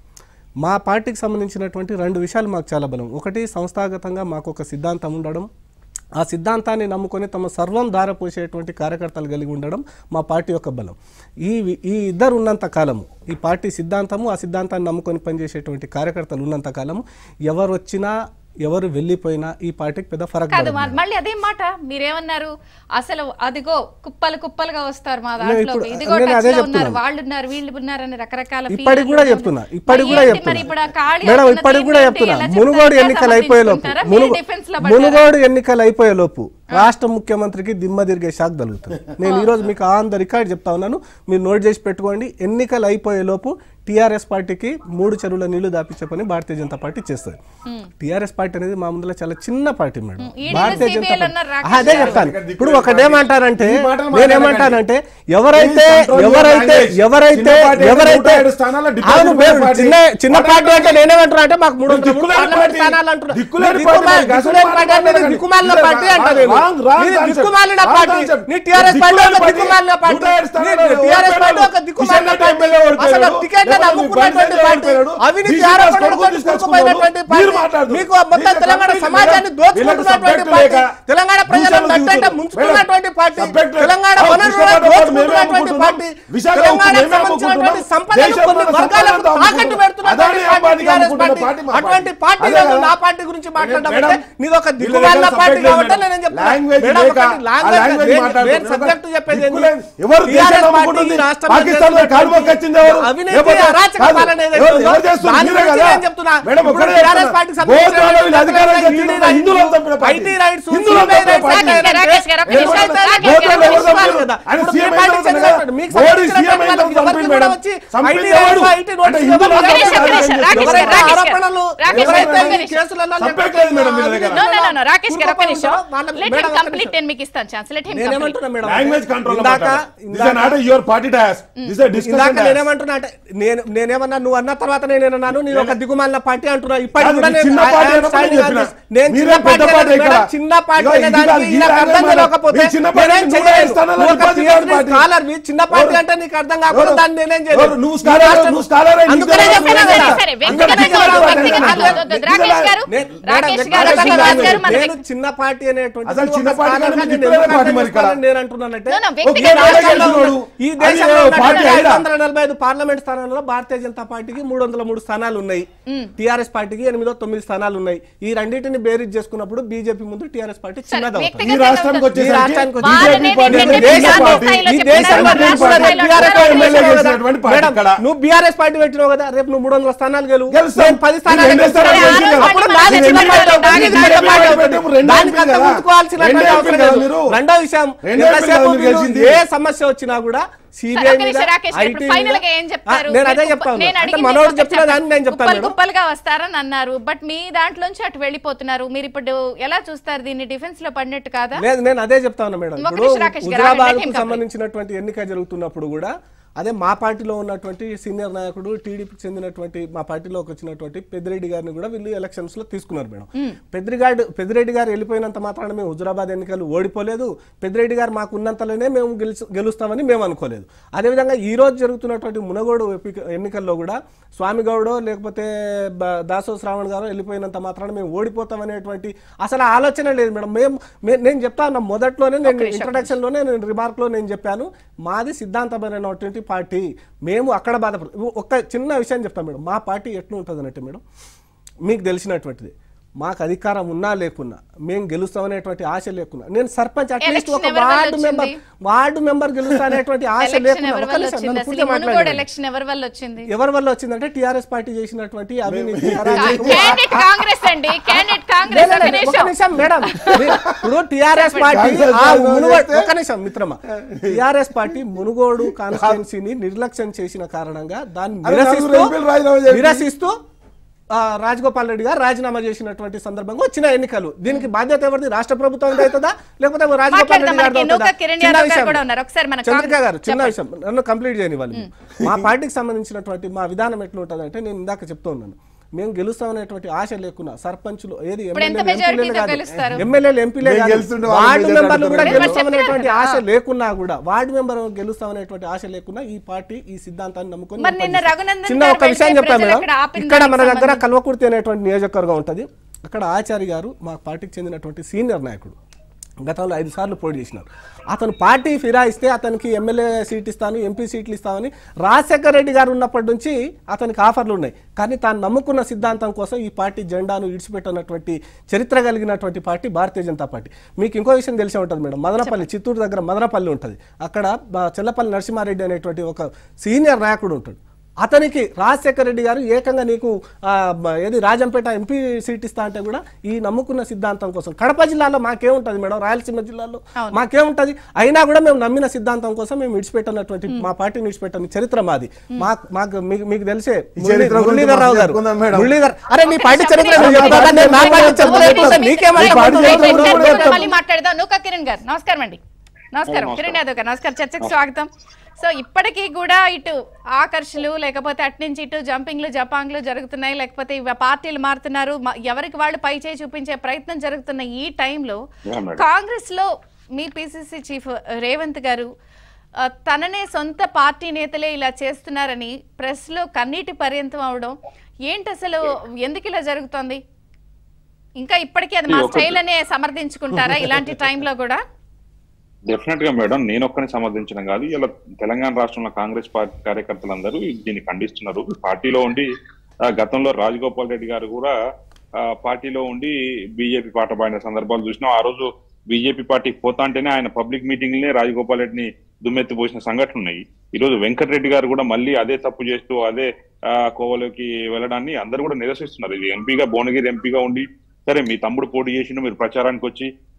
మా పార్టీకి సంబంధించినటువంటి రెండు విషయాలు మాకు చాలా బలం ఒకటి సంస్థాగతంగా మాకు ఒక సిద్ధాంతం ఉండడం ఆ సిద్ధాంతాన్ని నమ్ముకొని తమ సర్వం ధారపోసేటువంటి కార్యకర్తలు కలిగి ఉండడం మా పార్టీ యొక్క బలం ఈ వి- ఈ ఇద్దరు ఉన్నంత కాలము ఈ పార్టీ సిద్ధాంతము ఆ సిద్ధాంతాన్ని నమ్ముకొని పనిచేసేటువంటి కార్యకర్తలు ఉన్నంత కాలము ఎవరు వచ్చినా ఎవరు వెళ్ళిపోయినా ఈ పార్టీకి పెద్ద ఫరక్ కాదు పడదు. మ- మళ్ళీ అదే మాట మీరేమన్నారు అసలు అదిగో కుప్పలు కుప్పలుగా వస్తారు మా నేను దాంట్లో ఇప్పుడు- ఇదిగో నేను touch అదే లో ఉన్నారు చెప్తున్నాను. వాళ్ళు ఉన్నారు వీళ్ళు ఉన్నారు అని రకరకాల ఇప్పటికి feelings కూడా ఉన్నాయి. చెప్తున్నా ఇప్పటికి మరి కూడా ఏంటి చెప్తున్నా మరి ఇప్పుడు ఆ ఖాళీ మేడం అవుతున్న ఇప్పటికి కూడా సీట్లు చెప్తున్నా ఎలా మునుగోడు చెప్తారు? ఎన్నికలు అయిపోయే లోపు సమర్థించుకుంటారా? మునుగో- మీరు defense లో పడ్డారా? మునుగోడు ఎన్నికలు అయిపోయే లోపు రాష్ట్ర ముఖ్యమంత్రికి దిమ్మ తిరిగే షాక్ తగులుతుంది నేను ఈ రోజు మీకు ఆన్ ద రికార్డ్ చెప్తా ఉన్నాను మీరు నోట్ చేసి పెట్టుకోండి ఎన్నికలు అయిపోయే లోపు టీఆర్ఎస్ పార్టీకి మూడు చెరువుల నీళ్లు దాపించే పని భారతీయ జనతా పార్టీ చేస్తుంది టీఆర్ఎస్ పార్టీ అనేది మా ముందులో చాలా చిన్న పార్టీ మేడం ఈడీలు, భారతీయ జనతా CBI లు పార్టీ అన్నారు రాకేష్ ఆ, అదే గారు. చెప్తాను ఇప్పుడు ఒకటేమంటారంటే ఈ మాటలు నేనేమంటానంటే మాట్లాడకండి. ఎవరైతే Please control your ఎవరైతే language. ఎవరైతే చిన్న పార్టీ అయితే ఎవరైతే నూట ఏడు స్థానాల డిప్యూటీ అవును మేము పార్టీ. చిన్న చిన్న పార్టీ అంటే నేనేమంటున్నా అంటే మాకు మూడు వందల మూడు దిక్కులేని పార్లమెంట్ పార్టీ. స్థానాలు అంటున్నా దిక్కులేని దిక్కుమాలి- పార్టీ. దిక్కులేని పార్టీ అంటే అసలు దిక్కుమాలిన wrong, పార్టీ అంటా నేను. wrong, wrong ఇది concept. దిక్కుమాలిన Wrong పార్టీ concept. నీ టీఆర్ఎస్ పార్టీ దిక్కులేని ఒక పార్టీ. దిక్కుమాలిన పార్టీ నూట ఏడు స్థానాలు నీ టీఆర్ఎస్ పార్టీ ఒక ఓడిపోయాడు. దిక్కుమాలిన కిషన్ పార్టీ రెడ్డి ఎమ్మెల్యే అసలు ఓడిపోయాడు. టికెట్లను లేకపోతే అమ్ముకున్నటువంటి బండి పార్టీ ఓడిపోయాడు. అవినీతి బీసీ ఆరోపణలతో కొడుకు తీసుకుపోయినటువంటి మీరు పార్టీ మాట్లాడదు. మీకు మొత్తం వీళ్ళకి తెలంగాణ subject సమాజాన్ని లేక, దోచుకుంటున్నటువంటి వీళ్ళకి పార్టీ subject లేక, తెలంగాణ ప్రజలను దూషణలు నట్టంట దిగుతున్నారు. ముంచుతున్నటువంటి పార్టీ subject లేక, తెలంగాణ ఆ, వనరులను విశాఖపట్నం మేమే దోచుకుంటున్నటువంటి అమ్ముకుంటున్నాం. పార్టీ విశాఖ తెలంగాణకు మేమే సంబంధించినటువంటి అమ్ముకుంటున్నాం. సంపదను దేశంలో కొన్ని ఉన్న వర్గాలకు సంపదను తాకట్టు అమ్ముకుంటున్నాం. పెడుతున్నటువంటి అదాని పార్టీ అంబానీ టీఆర్ఎస్ అమ్ముకుంటున్న పార్టీ పార్టీ మా అటువంటి పార్టీ. పార్టీ అదే కదా. నా పార్టీ గురించి మాట్లాడడం మేడం, అంటే నీది ఒక వీళ్ళ దిక్కుమాలిన దగ్గర పార్టీ subject లేదు కాబట్టి మేడం. నేను చెప్తున్నా Language మేడం లేక, ఒకటి ఆ language లాంగ్వేజ్ మాట్లాడుతున్నారు. సబ్జెక్ట్ చెప్పేది ఏంది? దిక్కులేదు. ఎవరు TRS దేశాన్ని పార్టీ అమ్ముకుంటుంది? రాష్ట్రంలో పాకిస్తాన్ లో చేస్తున్నటువంటి కాలువకి వచ్చింది ఎవరు? అవినీతి లేకపోతే అరాచక కాదు. పాలన ఏదైతే ఎవరు- ఉందో, ఎవరు చేస్తున్నారు? దాని మీరే గురించి కదా? నేను చెప్తున్నా. మేడం, ఇప్పుడు ఒకటే TRS చెప్తున్నా. పార్టీకి గోత్రాలు వీళ్ళు అధికారం సంబంధించిన తెచ్చింది హిందువులను చంపిన పార్టీ. ఐటీ రైట్స్ హిందువులను చంపిన పార్టీ. రాకేష్ గారు, ఒక్క నిమిషం, రాకేష్ గారు, గోత్రాలు ఎవరు రాకేష్ గారు, చంపారు? ఆయన ఇప్పుడు సీఎం మీ పార్టీ అయితే చెందినటువంటి- మీకు మోడీ సంబంధించిన సీఎం అయిన వాళ్ళకి తర్వాత ఎవరికి చంపింది కూడా మేడం. వచ్చి చంపింది IT ఎవరు? IT అంటే నోటీసులు హిందూ ఎవరు రాష్ట్రం ఎవరైతే రాజకీయం చేస్తారు. ఎవరైతే రాకేష్ గారు, ఆరోపణలు రాకేష్ గారు, ఎవరైతే ఒక్క ఈ నిమిషం. కేసులలో చంపేయట్లేదు మేడం మీ దగ్గర. No, no, no, no. Rakesh గారు ఒక్క నిమిషం వాళ్ళ- లెట్ మేడం, హిమ్ ఒక్క కంప్లీట్ నిమిషం. నేను మీకు ఇస్తాను ఛాన్స్ లెట్ హిమ్ నేనేమంటున్నా మేడం లాంగ్వేజ్ కంట్రోల్ ఇందాక this are not your party task this are ఇందాక డిస్కషన్ నేనేమంటున్నా అంటే నేను నేనేమన్నా నువ్వు అన్న తర్వాత నేనేమన్నాను నేను ఒక దిగుమాలిన పార్టీ అంటున్నా ఇప్పటికి కాదు, కూడా ఇది నేను చిన్న I- I పార్టీ am అన్నప్పుడు standing నేను on చెప్పిన. this. నేను మీరే చిన్న పెద్ద పార్టీ పార్టీ అన్నది ఇక్కడ. మేడం, చిన్న పార్టీ ఇగో అనే ఇది దానికి కాదు, ఈ నాకు అర్థం రాజ్యం కాకపోతే మీ చిన్న పార్టీ నేనేం నువ్వు చేయలేను. ఇస్తానని నువ్వు ఒక డిపాజిట్ PhD పార్టీ. scholar వి, చిన్న పార్టీ ఎవరు? అంటే నీకు అర్థం కాకపోతే ఎవరు? దాన్ని నేనేం చేయలేను. ఎవరు? నువ్వు ఈ scholar, రాష్ట్రం- నువ్వు scholar అయి అందుకనే నీకు చెప్తున్నా తెలియదు. కదా. సరే, అందుకనే వ్యక్తిగత చెప్తున్నా గౌరవం, కదా. వ్యక్తిగత అట్లా- గౌరవం. రాకేష్ గారు, నే- రాకేష్ మేడం, గారు, మేడం, శ్రీనివాస్ గారు, మన నేను చిన్న పార్టీ అనేటువంటి అసలు ఒక చిన్న పార్టీ scholar కాదు, గా మీకు నేను ఇప్పుడే ఎందుకు పార్టీ అర్థం మరి ఇక్కడ. చేసుకోవాలని నేను అంటున్నానంటే No, no, ఈ వ్యక్తిగత రాష్ట్రంలో గౌరవం. ఉన్న- ఈ అది దేశంలో ఏ ఉన్నటువంటి పార్టీ ఐదు అయినా? వందల నలభై ఐదు పార్లమెంట్ స్థానాల్లో భారతీయ జనతా పార్టీకి మూడు వందల మూడు స్థానాలు ఉన్నాయి టీఆర్ఎస్ పార్టీకి ఎనిమిదో తొమ్మిది స్థానాలు ఉన్నాయి ఈ రెండింటిని బేరీజ్ చేసుకున్నప్పుడు బీజేపీ ముందు టీఆర్ఎస్ పార్టీ చిన్నది అవుతుంది. వ్యక్తిగత ఈ రాష్ట్రానికి గౌరవం. వచ్చేసరికి ఈ రాష్ట్రానికి వచ్చి- వాళ్ళని BJP పార్టీ ఏంటంటే అంటే దేశంలో- జాతీయ పార్టీ. స్థాయిలో ఈ చెప్తున్నారు, దేశంలో రాష్ట్ర తీసుకున్న స్థాయిలో TRS చెప్తున్నారు. ఎమ్మెల్యే పెట్టినావు కదా. చేసినటువంటి పార్టీ మేడం, ఇక్కడ. నువ్వు బీఆర్ఎస్ పార్టీ పెట్టినావు కదా రేపు నువ్వు మూడు వందల స్థానాలు గెలువు గెలుస్తాం. నేను పది స్థానాలు రెండు గెలుస్తాను. స్థానాలు అప్పుడు గెలిచి అప్పుడు కదా. నాది రెండు చిన్న పార్టీ ఎంపీలు అవుతుంది, ఇది రెండు పెద్ద పార్టీ ఎంపీలు అవుతుంది. పెట్టాము, రెండు దానికి అంత ఎంపీలు కదా. గుర్తుకోవాల్సినటువంటి రెండు అవసరం ఎంపీలు లేదు. మీరు. రెండో విషయం రెండు ఎంతసేపు ఎంపీలు మీరు గెలిచింది. ఏ సమస్య వచ్చినా కూడా సిబిఐ ఒక్క నిమిషం రాకేష్ గారు, ఇప్పుడు ఫైనల్ గా ఏం చెప్తారు నేను అదే మీరు చెప్తాను నేను అంటే అడిగింది మనోడు ఒకటి చెప్తున్న దాన్ని నేను చెప్తాను కుప్పలు మేడం కుప్పలుగా వస్తారని అన్నారు బట్ మీ దాంట్లోంచి అటు వెళ్ళిపోతున్నారు మీరు ఇప్పుడు ఎలా చూస్తారు దీన్ని డిఫెన్స్ లో పడినట్టు కాదా లేదు నేను అదే చెప్తా ఉన్నా మేడం ఒక్క ఇప్పుడు నిమిషం రాకేష్ గారు, హుజరాబాద్ ఆగండి, కు let him సంబంధించినటువంటి ఎన్నిక జరుగుతున్నప్పుడు కూడా అదే మా పార్టీలో ఉన్నటువంటి సీనియర్ నాయకుడు టీడీపీకి చెందినటువంటి మా పార్టీలోకి వచ్చినటువంటి పెద్దిరెడ్డి గారిని కూడా వీళ్ళు ఎలక్షన్స్ లో తీసుకున్నారు మేడం పెద్దిరెడ్డి పెద్దిరెడ్డి గారు వెళ్ళిపోయినంత మాత్రాన మేము హుజరాబాద్ ఎన్నికలు ఓడిపోలేదు పెద్దిరెడ్డి గారు మాకు ఉన్నంతలోనే మేము గెలుచు గెలుస్తామని మేము అనుకోలేదు అదేవిధంగా ఈ రోజు జరుగుతున్నటువంటి మునగోడు ఎపిక- ఎన్నికల్లో కూడా స్వామి గౌడో లేకపోతే బ- దాసో శ్రావణ్ గారు వెళ్ళిపోయినంత మాత్రాన మేము ఓడిపోతాం అనేటువంటి అసలు ఆలోచన లేదు మేడం మేము మే- నేను చెప్తా ఉన్నా మొదట్లోనే నేను ఇంట్రడక్షన్ లోనే నేను రిమార్క్ లో నేను చెప్పాను మాది సిద్ధాంతమైనటువంటి పార్టీ మేము అక్కడ బాధపడు ఒక చిన్న విషయం చెప్తాను మేడం మా పార్టీ ఎట్లా ఉంటుంది అన్నట్టు మేడం మీకు తెలిసినటువంటిది మాకు అధికారం ఉన్నా లేకున్నా మేము గెలుస్తామనేటువంటి ఆశ లేకున్నా నేను సర్పంచ్ అట్లీస్ట్ ఒక Election ఎవరి వల్ల వార్డు మెంబర్ వచ్చింది? వార్డు మెంబర్ గెలుస్తా అనేటువంటి ఆశ ఎలక్షన్ లేకున్నా ఎవరి ఒక వల్ల నిమిషం, వచ్చింది నన్ను అసలు పూర్తిగా ఈ మునుగోడు మాట్లాడండి. ఎలక్షన్ ఎవరి వల్ల వచ్చింది ఎవరి వల్ల వచ్చిందంటే టిఆర్ఎస్ పార్టీ చేసినటువంటి అవినీతి అరాచకం. క్యాండిడేట్ కాంగ్రెస్ అండి క్యాండిడేట్ కాంగ్రెస్ లేదు, ఒక లేదు, ఒక నిమిషం నిమిషం మేడం మీరు- ఇప్పుడు టిఆర్ఎస్ పార్టీ ఆ మునుగోడు ఒక నిమిషం మిత్రమా టిఆర్ఎస్ పార్టీ మునుగోడు కాన్స్టిట్యున్సీని నిర్లక్ష్యం చేసిన కారణంగా దాన్ని అరే, నలుగురు నిరసిస్తూ ఎంపీలు రాజీనామా చేసి- నిరసిస్తూ ఆ, రాజగోపాల్ రెడ్డి గారు రాజీనామా చేసినటువంటి సందర్భంగా వచ్చిన ఎన్నికలు దీనికి బాధ్యత ఎవరిది రాష్ట్ర ప్రభుత్వం అవుతుందా లేకపోతే రాజగోపాల్ మాట్లాడదాం రెడ్డి గారిది మనకి అవుతుందా? నూక కిరణ్ చిన్న యాదవ్ గారు విషయం. కూడా ఉన్నారు ఒకసారి మన చంద్రిక గారు చిన్న చెప్పండి. విషయం నన్ను కంప్లీట్ చేయని వాళ్ళు మా పార్టీకి సంబంధించినటువంటి మా విధానం ఎట్లుంటుంది అంటే నేను ఇందాక చెప్తూ ఉన్నాను మేము గెలుస్తామనేటువంటి ఆశ లేకున్నా సర్పంచులు ఏది ఇప్పుడు ఎంత ఎమ్మెల్యేలు ఎంపీలే మెజారిటీతో కాదు గెలుస్తారు? ఎమ్మెల్యేలు ఎంపీలే మేము కాదు గెలుస్తుంటే వాళ్ళు వార్డు మెజారిటీ మెంబర్లు కూడా అంటున్నారు. గెలుస్తామనేటువంటి చెప్పినట్టు, ఆశ ఆ. లేకున్నా కూడా వార్డు మెంబర్ గెలుస్తామనేటువంటి ఆశ లేకున్నా ఈ పార్టీ ఈ సిద్ధాంతాన్ని నమ్ముకొని మరి మేము నిన్న పనిచేస్తాం. రఘునందన్ చిన్న గారు ఒక విషయం వెళ్తే చెప్తాను ప్రజలు మేడం అక్కడ ఆపిన ఇక్కడ మన దానికి దగ్గర సంబంధించి. కల్వకుర్తి అనేటువంటి నియోజకవర్గం ఉంటుంది అక్కడ ఆచారి గారు మా పార్టీకి చెందినటువంటి సీనియర్ నాయకుడు గతంలో ఐదు సార్లు పోటీ చేసినారు అతను పార్టీ ఫిరాయిస్తే అతనికి ఎమ్మెల్యే సీట్ ఇస్తాను ఎంపీ సీట్లు ఇస్తామని రాజశేఖర రెడ్డి గారు ఉన్నప్పటి నుంచి అతనికి ఆఫర్లు ఉన్నాయి కానీ తాను నమ్ముకున్న సిద్ధాంతం కోసం ఈ పార్టీ జెండాను ఇడిచిపెట్టినటువంటి చరిత్ర కలిగినటువంటి పార్టీ భారతీయ జనతా పార్టీ మీకు ఇంకో విషయం తెలిసే ఉంటుంది మేడం మదనపల్లి చిత్తూరు దగ్గర మదనపల్లి ఉంటుంది అక్కడ బ- చెల్లపల్లి నరసింహారెడ్డి అనేటువంటి ఒక సీనియర్ నాయకుడు ఉంటాడు అతనికి రాజశేఖర రెడ్డి గారు ఏకంగా నీకు ఆ, బ- ఏది రాజంపేట ఎంపీ సీట్ ఇస్తా అంటే కూడా ఈ నమ్ముకున్న సిద్ధాంతం కోసం కడప జిల్లాలో మాకేముంటుంది మేడం రాయలసీమ జిల్లాలో మాకేముంటుంది అయినా కూడా మేము నమ్మిన సిద్ధాంతం కోసం మేము విడిచిపెట్టినటువంటి మా పార్టీని విడిచిపెట్టని చరిత్ర మాది మాకు మాకు మీకు మీకు తెలిసే చరిత్ర గురించి మురళీధర్ రావు గారు చెప్పుకుందాం మేడం. మురళీధర్ అరే నీ పార్టీ చరిత్ర నువ్వు చెప్తావా? నేను నా పార్టీ చరిత్ర చెప్తా. నీకేమైనా ఈ పార్టీ అబద్ధం చరిత్ర ఉంటే కూడా చెప్తా. మళ్ళీ మాట్లాడదాం నూక కిరణ్ గారు నమస్కారం అండి నమస్కారం కిరణ్ యాదవ్ గారు నమస్కారం చర్చకు స్వాగతం సో ఇప్పటికీ కూడా ఇటు ఆకర్షలు లేకపోతే అటు నుంచి ఇటు జంపింగ్లు జపాంగ్లు జరుగుతున్నాయి లేకపోతే ఇవి పార్టీలు మారుతున్నారు మ- ఎవరికి వాళ్ళు పై చేయి చూపించే ప్రయత్నం జరుగుతున్న ఈ టైంలో కాంగ్రెస్ లో మీ పిసిసి చీఫ్ రేవంత్ గారు ఆ, తననే సొంత పార్టీ నేతలే ఇలా చేస్తున్నారని ప్రెస్ లో కన్నీటి పర్యంతం అవడం ఏంటి అసలు ఎందుకు ఇలా జరుగుతోంది ఇంకా ఇప్పటికీ అది మా ఇది ఒకటి. స్టైల్ అనే సమర్థించుకుంటారా ఇలాంటి టైంలో కూడా డెఫినెట్ గా మేడం నేను ఒక్కని సమర్థించడం కాదు ఇలా తెలంగాణ రాష్ట్రంలో కాంగ్రెస్ పార్టీ కార్యకర్తలందరూ దీన్ని ఖండిస్తున్నారు పార్టీలో ఉండి ఆ, గతంలో రాజగోపాల్ రెడ్డి గారు కూడా ఆ, పార్టీలో ఉండి బీజేపీ పాట పాడిన సందర్భాలు చూసినాం ఆ రోజు బీజేపీ పార్టీకి పోతా అంటేనే ఆయన పబ్లిక్ మీటింగ్ లే రాజగోపాల్ రెడ్డిని దుమ్మెత్తి పోసిన సంఘటనలు ఉన్నాయి ఈ రోజు వెంకటరెడ్డి గారు కూడా మళ్ళీ అదే తప్పు చేస్తూ అదే ఆ, కోవలోకి వెళ్ళడాన్ని అందరూ కూడా నిరసిస్తున్నారు ఇది ఎంపీగా భువనగిరి ఎంపీగా ఉండి సరే మీ తమ్ముడు పోటీ చేసిండు మీరు ప్రచారానికి వచ్చి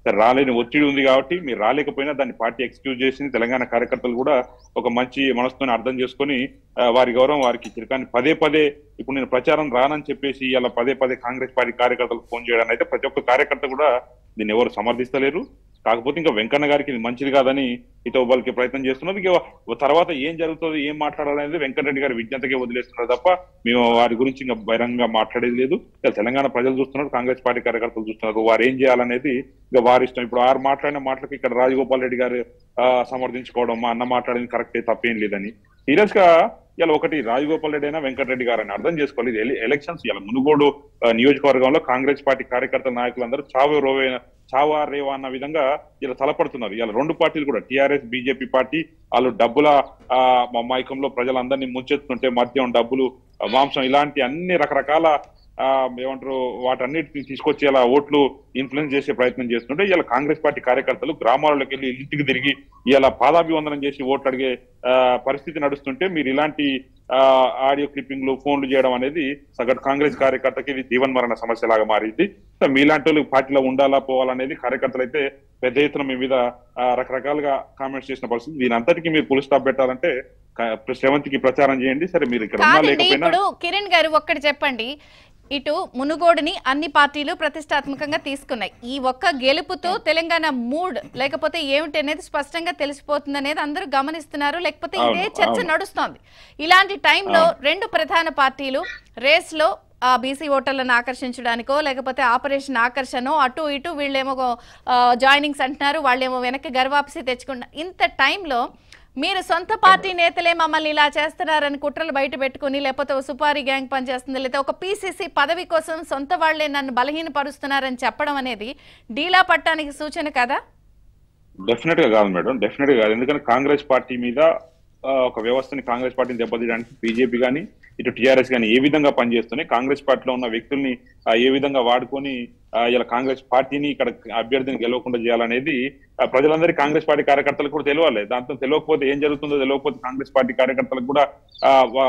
సరే, రాలేని ఒత్తిడి ఉంది కాబట్టి మీరు రాలేకపోయినా దాన్ని పార్టీ ఎక్స్క్యూజ్ చేసింది తెలంగాణ కార్యకర్తలు కూడా ఒక మంచి మనసుతోని అర్థం చేసుకొని ఆ, వారి గౌరవం వారికి ఇచ్చారు కానీ పదే పదే ఇప్పుడు నేను ప్రచారం రానని చెప్పేసి ఇలా పదే పదే కాంగ్రెస్ పార్టీ కార్యకర్తలకు ఫోన్ చేయడం అయితే ప్రతి ఒక్క కార్యకర్త కూడా దీన్ని ఎవరు సమర్థిస్తలేరు కాకపోతే ఇంకా వెంకన్న గారికి ఇది మంచిది కాదని ఇటు వాళ్ళకి ప్రయత్నం చేస్తున్నారు ఇక తర్వాత ఏం జరుగుతుందో ఏం మాట్లాడాలనేది వెంకటరెడ్డి గారి విజ్ఞతకే వదిలేస్తున్నారు తప్ప మేము వారి గురించి ఇంకా బహిరంగంగా మాట్లాడేది లేదు ఇక తెలంగాణ ప్రజలు చూస్తున్నారు కాంగ్రెస్ పార్టీ కార్యకర్తలు చూస్తున్నారు వారు ఏం చేయాలనేది ఇక వారి ఇష్టం ఇప్పుడు ఆరు మాట్లాడిన మాటలకు ఇక్కడ రాజగోపాల్ రెడ్డి గారు ఆ, సమర్థించుకోవడం మా అన్న మాట్లాడింది కరెక్టే తప్పేం లేదని సీరియస్ గా ఇలా ఒకటి రాజగోపాల్ రెడ్డి అయినా వెంకటరెడ్డి గారు అని అర్థం చేసుకోవాలి ఇది ఎలి- ఎలక్షన్స్ ఇలా మునుగోడు ఆ, నియోజకవర్గంలో కాంగ్రెస్ పార్టీ కార్యకర్తల నాయకులందరూ చావే రోవే చావా రేవా అన్న విధంగా ఇలా తలపడుతున్నారు ఇలా రెండు పార్టీలు కూడా టిఆర్ఎస్ బీజేపీ పార్టీ వాళ్ళు డబ్బుల ఆ, మమైకంలో ప్రజలందరినీ ముంచెత్తుంటే మద్యం డబ్బులు ఆ, మాంసం ఇలాంటి అన్ని రకరకాల ఆ, ఏమంటారు వాటన్నిటిని తీసుకొచ్చి ఇలా ఓట్లు ఇన్ఫ్లుయెన్స్ చేసే ప్రయత్నం చేస్తుంటే ఇలా కాంగ్రెస్ పార్టీ కార్యకర్తలు గ్రామాలకు వెళ్ళి ఇంటికి తిరిగి ఇలా పాదాభివందనం చేసి ఓట్లు అడిగే ఆ, పరిస్థితి నడుస్తుంటే మీరు ఇలాంటి ఆ, ఆడియో క్లిప్పింగ్లు ఫోన్లు చేయడం అనేది సగటు కాంగ్రెస్ కార్యకర్తకి ఇది జీవన్మరణ సమస్య లాగా మారింది సో మీలాంటి వాళ్ళు పార్టీలో ఉండాలా పోవాలనేది కార్యకర్తలు అయితే పెద్ద ఎత్తున మీ మీద ఆ, రకరకాలుగా కామెంట్స్ చేసిన పరిస్థితి దీని అంతటికి మీరు పులి స్టాప్ పెట్టాలంటే క- శ్రవంతికి ప్రచారం చేయండి సరే మీరు ఇక్కడ ఉన్నా కాదండి లేకపోయినా ఇప్పుడు కిరణ్ గారు ఒక్కటి చెప్పండి ఇటు మునుగోడుని అన్ని పార్టీలు ప్రతిష్టాత్మకంగా తీసుకున్నాయి ఈ ఒక్క గెలుపుతో తెలంగాణ మూడ్ లేకపోతే ఏమిటి అనేది స్పష్టంగా తెలిసిపోతుంది అనేది అందరూ గమనిస్తున్నారు లేకపోతే ఇదే అవును, చర్చ అవును. నడుస్తోంది ఇలాంటి టైంలో రెండు ప్రధాన పార్టీలు రేస్లో ఆ బీసీ ఓటర్లను ఆకర్షించడానికో లేకపోతే ఆపరేషన్ ఆకర్షణో అటు ఇటు వీళ్ళేమో జాయినింగ్స్ అంటున్నారు వాళ్ళేమో వెనక్కి గర్వాపసి తెచ్చుకున్న ఇంత టైంలో మీరు సొంత పార్టీ నేతలే మమ్మల్ని ఇలా చేస్తున్నారని కుట్రలు బయట పెట్టుకుని లేకపోతే ఓ సుపారీ గ్యాంగ్ పనిచేస్తుంది లేకపోతే ఒక పీసీసీ పదవి కోసం సొంత వాళ్లే నన్ను బలహీనపరుస్తున్నారని చెప్పడం అనేది డీలా పట్టానికి సూచన కదా డెఫినెట్ గా కాదు మేడం డెఫినెట్ గా కాదు ఎందుకంటే కాంగ్రెస్ పార్టీ మీద ఆ, ఒక వ్యవస్థని కాంగ్రెస్ పార్టీని దెబ్బతీయడానికి బీజేపీ కానీ ఇటు టీఆర్ఎస్ కానీ ఏ విధంగా పనిచేస్తున్నాయి కాంగ్రెస్ పార్టీలో ఉన్న వ్యక్తుల్ని ఆ, ఏ విధంగా వాడుకొని ఆ, ఇలా కాంగ్రెస్ పార్టీని ఇక్కడ అభ్యర్థిని గెలవకుండా చేయాలనేది ఆ, ప్రజలందరికీ కాంగ్రెస్ పార్టీ కార్యకర్తలకు కూడా తెలియాలి దాంతో తెలియకపోతే ఏం జరుగుతుందో తెలియకపోతే కాంగ్రెస్ పార్టీ కార్యకర్తలకు కూడా ఆ, వా-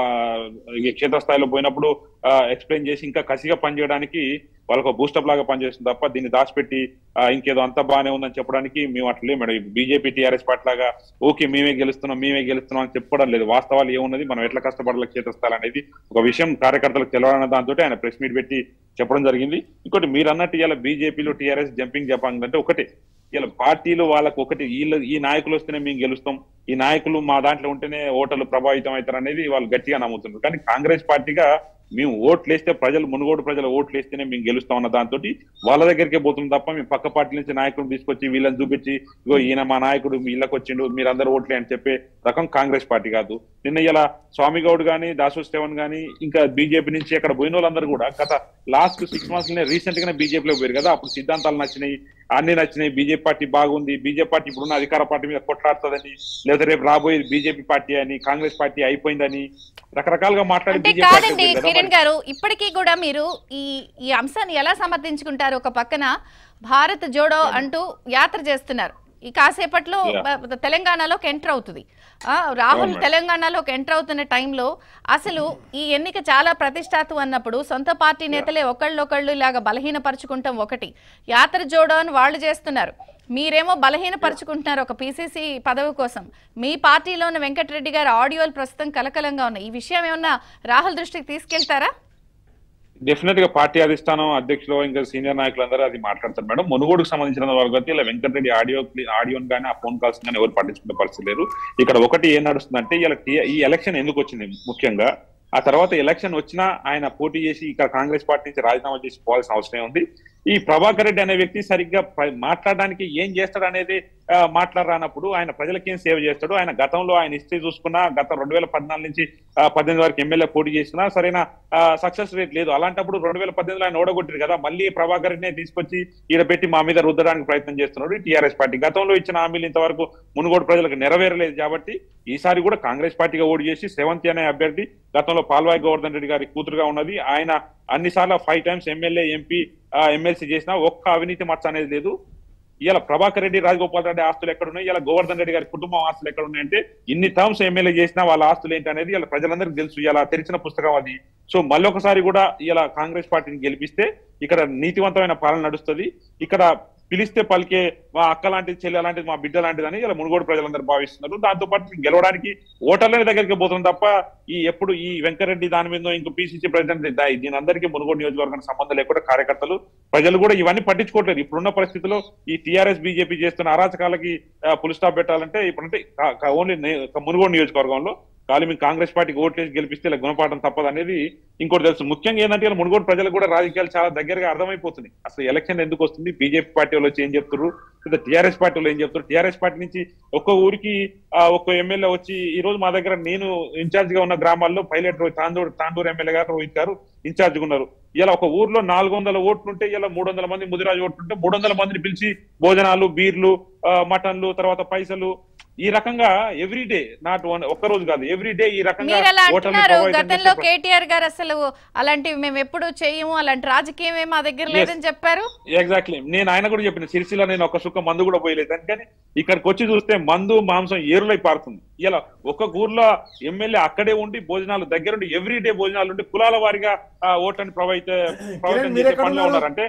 ఈ క్షేత్రస్థాయిలో పోయినప్పుడు ఎక్స్ప్లెయిన్ చేసి ఇంకా కసిగా పనిచేయడానికి వాళ్ళకు బూస్టప్ లాగా పనిచేస్తుంది తప్ప దీన్ని దాచిపెట్టి ఆ, ఇంకేదో అంతా బాగానే ఉందని చెప్పడానికి మేము అట్లే మేడం బీజేపీ టీఆర్ఎస్ పార్టీ లాగా ఓకే మేమే గెలుస్తున్నాం మేమే గెలుస్తున్నాం అని చెప్పడం లేదు వాస్తవాలు ఏమున్నది మనం ఎట్లా కష్టపడాలి క్షేత్రస్థాయి అనేది ఒక విషయం కార్యకర్తలకు తెలవాలన్న దాంతో ఆయన ప్రెస్ మీట్ పెట్టి చెప్పడం జరిగింది ఇంకోటి మీరు అన్నట్టు ఇలా బీజేపీలో టీఆర్ఎస్ జంపింగ్ జపాంగ్ అంటే ఒకటే ఇలా పార్టీలు వాళ్ళకు ఒకటి వీళ్ళు ఈ నాయకులు వస్తేనే మేము గెలుస్తాం ఈ నాయకులు మా దాంట్లో ఉంటేనే ఓటర్లు ప్రభావితం అవుతారు అనేది వాళ్ళు గట్టిగా నమ్ముతున్నారు కానీ కాంగ్రెస్ పార్టీగా మేము ఓట్లు వేస్తే ప్రజలు మునుగోడు ప్రజలు ఓట్లు వేస్తేనే మేము గెలుస్తాం అన్న దాంతో వాళ్ళ దగ్గరికే పోతుంది తప్ప మేము పక్క పార్టీ నుంచి నాయకులను తీసుకొచ్చి వీళ్ళని చూపించి ఇగో ఈయన మా నాయకుడు వీళ్ళకి వచ్చిండు మీరందరూ ఓట్లే అని చెప్పే రకం కాంగ్రెస్ పార్టీ కాదు నిన్న ఇలా స్వామి గౌడ్ గానీ దాసు శ్రవణ్ గానీ ఇంకా బీజేపీ నుంచి అక్కడ పోయిన వాళ్ళందరూ కూడా గత లాస్ట్ సిక్స్ మంత్స్ రీసెంట్ గానే బీజేపీలో పోయారు కదా అప్పుడు సిద్ధాంతాలు నచ్చినాయి అన్ని నచ్చినాయి బీజేపీ పార్టీ బాగుంది బీజేపీ పార్టీ ఇప్పుడున్న అధికార పార్టీ మీద కొట్లాడుతుందని లేదా రేపు రాబోయేది బీజేపీ పార్టీ అని కాంగ్రెస్ పార్టీ అయిపోయిందని రకరకాలుగా మాట్లాడి అంటే బీజేపీ పార్టీ కాదండి పోయారు కదా. కిరణ్ గారు ఇప్పటికీ కూడా మీరు ఈ ఈ అంశాన్ని ఎలా సమర్థించుకుంటారు ఒక పక్కన భారత్ జోడో అంటూ యాత్ర చేస్తున్నారు ఈ కాసేపట్లో Yeah. బ- తెలంగాణలోకి ఎంటర్ అవుతుంది ఆ, రాహుల్ అవును మేడం. తెలంగాణలోకి ఎంటర్ అవుతున్న టైంలో అసలు ఈ ఎన్నిక చాలా ప్రతిష్టాత్వం అన్నప్పుడు సొంత పార్టీ నేతలే ఒకళ్ళొకళ్ళు ఇలాగా బలహీనపరుచుకుంటాం ఒకటి యాత్ర జోడో అని వాళ్ళు చేస్తున్నారు మీరేమో బలహీనపరుచుకుంటున్నారు ఒక పీసీసీ పదవి కోసం మీ పార్టీలో ఉన్న వెంకటరెడ్డి గారి ఆడియోలు ప్రస్తుతం కలకలంగా ఉన్నాయి ఈ విషయం ఏమన్నా రాహుల్ దృష్టికి తీసుకెళ్తారా డెఫినెట్ గా పార్టీ అధిష్టానం అధ్యక్షులు ఇంకా సీనియర్ నాయకులందరూ అది మాట్లాడతారు మేడం మునుగోడుకు సంబంధించిన వరకు అయితే ఇలా వెంకటరెడ్డి ఆడియో ఆడియోని కానీ ఆ ఫోన్ కాల్స్ కానీ ఎవరు పట్టించుకునే పరిస్థితి లేరు ఇక్కడ ఒకటి ఏం నడుస్తుందంటే ఇలా టీ- ఈ ఎలక్షన్ ఎందుకు వచ్చింది ముఖ్యంగా ఆ తర్వాత ఎలక్షన్ వచ్చినా ఆయన పోటీ చేసి ఇక్కడ కాంగ్రెస్ పార్టీ నుంచి రాజీనామా చేసి పోవాల్సిన అవసరం ఉంది ఈ ప్రభాకర్ రెడ్డి అనే వ్యక్తి సరిగ్గా ప్ర- మాట్లాడడానికి ఏం చేస్తాడు అనేది ఆ, మాట్లాడరానప్పుడు ఆయన ప్రజలకు ఏం సేవ చేస్తాడు ఆయన గతంలో ఆయన హిస్టరీ చూసుకున్నా గతం రెండు వేల పద్నాలుగు నుంచి ఆ, పద్దెనిమిది వరకు ఎమ్మెల్యే పోటీ చేసినా సరైన సక్సెస్ రేట్ లేదు అలాంటప్పుడు రెండు వేల పద్దెనిమిదిలో ఆయన ఓడగొట్టారు కదా మళ్ళీ ప్రభాకర్ రెడ్డినే తీసుకొచ్చి ఈడ పెట్టి మా మీద రుద్దడానికి ప్రయత్నం చేస్తున్నాడు టీఆర్ఎస్ పార్టీ గతంలో ఇచ్చిన హామీలు ఇంతవరకు మునుగోడు ప్రజలకు నెరవేరలేదు కాబట్టి ఈసారి కూడా కాంగ్రెస్ పార్టీగా ఓడి చేసి సెవెంత్ అనే అభ్యర్థి గతంలో పాల్వాయి గోవర్ధన్ రెడ్డి గారి కూతురుగా ఉన్నది ఆయన అన్నిసార్లు five times MLA MP MLC చేసినా ఒక్క అవినీతి మచ్చ అనేది లేదు ఇలా ప్రభాకర్ రెడ్డి రాజగోపాల్ రెడ్డి ఆస్తులు ఎక్కడ ఉన్నాయి ఇలా గోవర్ధన్ రెడ్డి గారి కుటుంబం ఆస్తులు ఎక్కడ ఉన్నాయంటే ఇన్ని టర్మ్స్ ఎమ్మెల్యే చేసినా వాళ్ళ ఆస్తులు ఏంటి అనేది ఇలా ప్రజలందరికీ తెలుసు ఇలా తెరిచిన పుస్తకం అది సో మళ్ళొకసారి కూడా ఇలా కాంగ్రెస్ పార్టీని గెలిపిస్తే ఇక్కడ నీతివంతమైన పాలన నడుస్తుంది ఇక్కడ పిలిస్తే పలికే మా అక్క లాంటిది చెల్లె లాంటిది మా బిడ్డ లాంటిది అని ఇలా మునుగోడు ప్రజలందరూ భావిస్తున్నారు దాంతో పాటు గెలవడానికి ఓటర్ల దగ్గరికి పోతుంది తప్ప ఈ ఎప్పుడు ఈ వెంకరెడ్డి దాని మీద ఇంకో పిసిసి ప్రెసిడెంట్ దా- దీని అందరికీ మునుగోడు నియోజకవర్గానికి సంబంధం లేకుండా కార్యకర్తలు ప్రజలు కూడా ఇవన్నీ పట్టించుకోవట్లేదు ఇప్పుడున్న పరిస్థితిలో ఈ టీఆర్ఎస్ బీజేపీ చేస్తున్న అరాచకాలకి ఫుల్ స్టాప్ పెట్టాలంటే ఇప్పుడంటే ఓన్లీ మునుగోడు నియోజకవర్గంలో ఖాళీ మీకు కాంగ్రెస్ పార్టీకి ఓట్లేసి గెలిపిస్తే ఇలా గుణపాఠం తప్పదు అనేది ఇంకోటి తెలుసు ముఖ్యంగా ఏంటంటే ఇలా మునుగోడు ప్రజలకు కూడా రాజకీయాలు చాలా దగ్గరగా అర్థమైపోతుంది అసలు ఎలక్షన్ ఎందుకు వస్తుంది బీజేపీ పార్టీ వాళ్ళు వచ్చి ఏం చెప్తారు లేదా టీఆర్ఎస్ పార్టీ వాళ్ళు ఏం చెప్తారు టీఆర్ఎస్ పార్టీ నుంచి ఒక్క ఊరికి ఆ, ఒక్క ఎమ్మెల్యే వచ్చి ఈ రోజు మా దగ్గర నేను ఇన్ఛార్జ్ గా ఉన్న గ్రామాల్లో పైలట్ రోహిత్ తాండూరు తాండూరు ఎమ్మెల్యే గారు రోహిత్ గారు ఇన్ఛార్జ్ గా ఉన్నారు ఇలా ఒక ఊర్లో నాలుగు వందల ఓట్లుంటే ఇలా మూడు వందల మంది ముదిరాజు ఓట్లుంటే మూడు వందల మందిని పిలిచి భోజనాలు బీర్లు ఆ, మటన్లు తర్వాత పైసలు ఈ రకంగా ఎవ్రీ డే నాట్ వన్ ఒక్క రోజు కాదు ఎవ్రీ డే ఈ రకంగా మీరు అలా ఓటర్ని అంటున్నారు ప్రభావితం గతంలో చేసే కేటీఆర్ గారు అసలు అలాంటివి మేము ఎప్పుడు చేయము అలాంటి రాజకీయం ఏం మా దగ్గర Yes. లేదని చెప్పారు ఎగ్జాక్ట్లీ నేను ఆయన కూడా చెప్పిన సిరిసిల్ల నేను ఒక సుఖ మందు కూడా పోయలేదు అందుకని ఇక్కడికి వచ్చి చూస్తే మందు మాంసం ఏరులై పారుతుంది ఇలా ఒక ఊర్లో ఎమ్మెల్యే అక్కడే ఉండి భోజనాలు దగ్గరుండి ఎవ్రీ డే భోజనాలు ఉండి కులాల వారిగా ఆ, ఓట్లని ప్రభావిత ప్రభావితం మీరు చేసే ఎక్కడ పనిలో ఉన్నారు? ఉన్నారంటే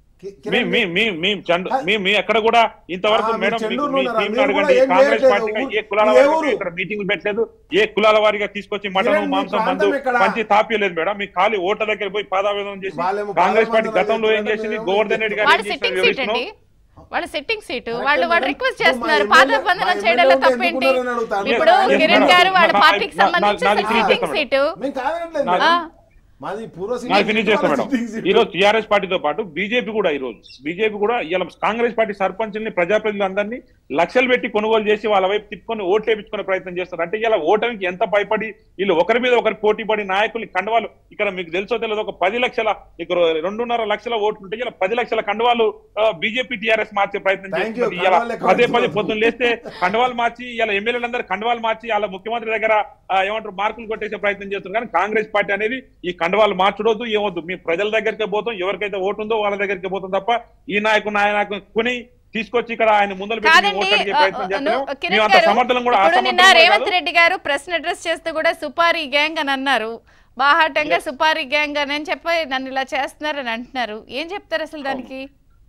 మీ మీ మీ మీ చండు మీ మీ ఎక్కడ కూడా ఇంతవరకు ఆ, మీరు మేడం మీకు చెన్నూరులో మీ ఉన్నారా? టీం మీరు అడగండి కూడా ఏం కాంగ్రెస్ చేయట్లేదు. పార్టీగా ఊరు- ఏ కులాల ఏ వారిగా ఊరు? ఇక్కడ మీటింగ్ పెట్టలేదు ఏ కులాల వారిగా తీసుకొచ్చి మటన్ కిరణ్, మీ మాంసం ప్రాంతం మందు ఎక్కడ? పంచి తాపియలేదు మేడం మీ ఖాళీ ఓట్ల దగ్గర పోయి పాదావేదం చేసి వాళ్ళేమో కాంగ్రెస్ పార్టీ పాదాభివందనం గతంలో ఏం చేస్తున్నారు, చేసింది మేము గోవర్ధన్ రెడ్డి గారు వాళ్ళ ఏం చేసినారు సిట్టింగ్ సీట్ వివరిస్తున్నాం. అండి వాళ్ళ సిట్టింగ్ సీటు కరెక్టే వాళ్ళు వాళ్ళు మేడం. రిక్వెస్ట్ ఇప్పుడు మా చేస్తున్నారు ఎమ్మెల్యే- పాద బంధనం మా చేయడంలో ఎమ్మెల్యే తప్పేంటి ఎందుకున్నారని అడుగుతాను. ఇప్పుడు Yes, కిరణ్ madam. గారు వాళ్ళ నా- పార్టీకి నా- సంబంధించి నాది అసలు finish సిట్టింగ్ చేస్తాను సీటు మేము కాదనట్లేదు నా- ఆ. మేడం. మాది పూర్వ నాకు ఫినిష్ చేస్తాం మేడం సిట్టింగ్ ఈ రోజు టీఆర్ఎస్ పార్టీతో పాటు బీజేపీ కూడా ఈ రోజు బీజేపీ కూడా ఇలా కాంగ్రెస్ పార్టీ సర్పంచుల్ని ప్రజాప్రతినిధులందరినీ లక్షలు పెట్టి కొనుగోలు చేసి వాళ్ళ వైపు తిప్పుకొని ఓట్లు వేయించుకునే ప్రయత్నం చేస్తారు అంటే ఇలా ఓటమికి ఎంత భయపడి వీళ్ళు ఒకరి మీద ఒకరు పోటీ పడి నాయకులు కండవాలు ఇక్కడ మీకు తెలుసో తెలియదు ఒక పది లక్షల ఇక్కడ రెండున్నర లక్షల ఓట్లు ఉంటే ఇలా పది లక్షల కండవాలు బీజేపీ టీఆర్ఎస్ మార్చే ప్రయత్నం Thank you. చేస్తుంది ఇలా కండవాలు ఎక్కువ పదే పదే పెడుతున్నారు. పొద్దున్న లేస్తే కండవాలు మార్చి ఇలా ఎమ్మెల్యేలందరూ కండవాలు మార్చి వాళ్ళ ముఖ్యమంత్రి దగ్గర ఆ, ఏమంటారు మార్కులు కొట్టేసే ప్రయత్నం చేస్తున్నారు కానీ కాంగ్రెస్ పార్టీ అనేది ఈ కండవాలు మార్చడొద్దు ఏమొద్దు మీ ప్రజల దగ్గరికే పోతాం ఎవరికైతే ఓటు ఉందో వాళ్ళ దగ్గరికి పోతాం తప్ప ఈ నాయకుడు ఆ నాయకుడు కొని తీసుకొచ్చి ఇక్కడ ఆయన ముందర పెట్టి కాదండి ఓట్లు అడిగే ఆ, ప్రయత్నం ఆ, చేస్తున్నాం ను- మేము కిరణ్ అంత గారు సమర్థనం కూడా ఇప్పుడు నిన్న అసమర్థనం కూడా రేవంత్ కాదు. రెడ్డి గారు ప్రశ్న అడ్రస్ చేస్తూ కూడా సుపారీ గ్యాంగ్ అని అన్నారు బాహాటంగా సుపారీ గ్యాంగ్ అని చెప్పి నన్ను ఇలా చేస్తున్నారని అంటున్నారు ఏం చెప్తారు అసలు దానికి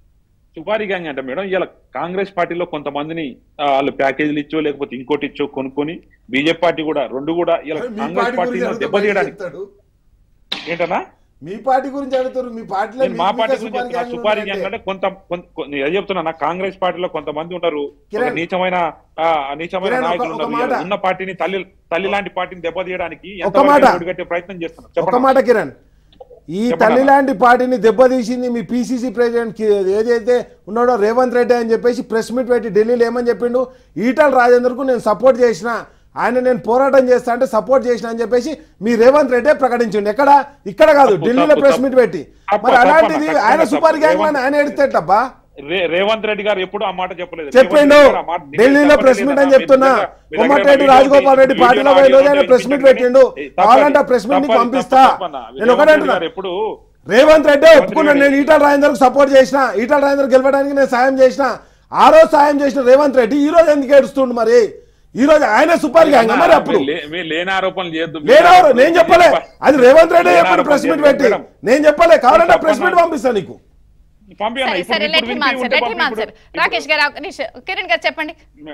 సుపారీ గ్యాంగ్ అంటే మేడం ఇలా కాంగ్రెస్ పార్టీలో కొంతమందిని ఆ, వాళ్ళు ప్యాకేజీలు ఇచ్చో లేకపోతే ఇంకోటి ఇచ్చో కొనుక్కొని బీజేపీ పార్టీ కూడా రెండు కూడా ఇలా మీ కాంగ్రెస్ పార్టీ గురించి పార్టీలో అడిగితే దెబ్బతీయడానికి చెప్తాడు. ఏంటన్నా మీ పార్టీ గురించి అడుగుతారు మీ పార్టీలో నేను మా మీకు పార్టీ ఇంకా గురించి సుపారీ చెప్తున్నా గ్యాంగ్ సుపారీ ఉందంటే. గ్యాంగ్ అంటే కొంత కొంత- కొ- నేను ఏం చెప్తున్నా నా కాంగ్రెస్ పార్టీలో కొంతమంది ఉన్నారు ఒక కిరణ్. నీచమైన ఆ, నీచమైన కిరణ్, ఒక- నాయకులు ఒక ఉన్నారు మాట. ఇలా ఉన్న పార్టీని తల్లి తల్లి లాంటి పార్టీని దెబ్బతీయడానికి ఒక ఎంతవరకు మాట. ఒడిగట్టే ప్రయత్నం చేస్తున్నారు ఒక చెప్పండి మాట కిరణ్ ఈ చెప్పండి తల్లి అన్న. లాంటి పార్టీని దెబ్బతీసింది మీ పిసిసి ప్రెసిడెంట్ కి ఏదైతే ఉన్నాడో రేవంత్ రెడ్డి అని చెప్పేసి ప్రెస్ మీట్ పెట్టి ఢిల్లీలో ఏమని చెప్పిండు ఈటల రాజేందర్కు నేను సపోర్ట్ చేసిన ఆయన నేను పోరాటం చేస్తా అంటే సపోర్ట్ చేసిన అని చెప్పేసి మీ రేవంత్ రెడ్డి ప్రకటించిండు ఎక్కడ ఇక్కడ కాదు తప్పు, ఢిల్లీలో తప్పు, ప్రెస్ తప్పు. మీట్ పెట్టి తప్పు, మరి తప్పు అన్న, అలాంటిది ఖచ్చితంగా ఆయన తప్పు. సూపర్ గ్యాంగ్ రేవంత్- ఆయన ఎడితేటబ్బా రే- రేవంత్ రెడ్డి గారు ఎప్పుడు ఆ మాట చెప్పలేదు చెప్పిండు రేవంత్ రెడ్డి గారు ఆ మాట నిజంగా ఢిల్లీలో చెప్పలేదు ప్రెస్ మీట్ అన్న. అని చెప్తున్నా మీ దగ్గర- మీ దగ్గర కొమ్మటిరెడ్డి వీడియో రాజగోపాల్ ఉంది, రెడ్డి వీడియో పార్టీలో ఆడియో పోయి రోజు ఉంది, ఆయన ప్రెస్ మీట్ పెట్టిండు ఏ, తప్పదు, కావాలంటే ఆ ప్రెస్ మీట్ ని తప్పదు, పంపిస్తా తప్పదు అన్న. నేను ఒకటే రేవంత్ రెడ్డి అంటున్నా గారు ఎప్పుడు రేవంత్ రెడ్డి రేవంత్ ఒప్పుకున్నాను రెడ్డి- నేను ఈటల రాజేందర్ సపోర్ట్ చేసిన ఈటల రాజేందర్ గెలవడానికి నేను సాయం చేసిన ఆ రోజు సాయం చేసిన రేవంత్ రెడ్డి ఈ రోజు ఎందుకు ఏడుస్తుండు మరి ఈ రోజు ఆయన సూపర్ గ్యాంగ్ మరి అప్పుడు మీరు లే- మీరు లేని ఆరోపణలు చేయొద్దు లేనవరు నేను చెప్పలే అది రేవంత్ రెడ్డి లేని చెప్పాడు ఆరోపణలు ప్రెస్ మీట్ చేయొద్దు పెట్టి మేడం. నేను చెప్పలే కావాలంటే చెప్పన్నా. ప్రెస్ మీట్ పంపిస్తా నీకు పంపియన్న సరే ఇప్పుడు సరే ఇప్పుడు లెట్ హిమ్ వినిపి ఆన్సర్ ఉంటే లెట్ హిమ్ పంపి ఆన్సర్ ఇప్పుడు- రాకేష్ గారు ఒక నిమిషం. కిరణ్ గారు చెప్పండి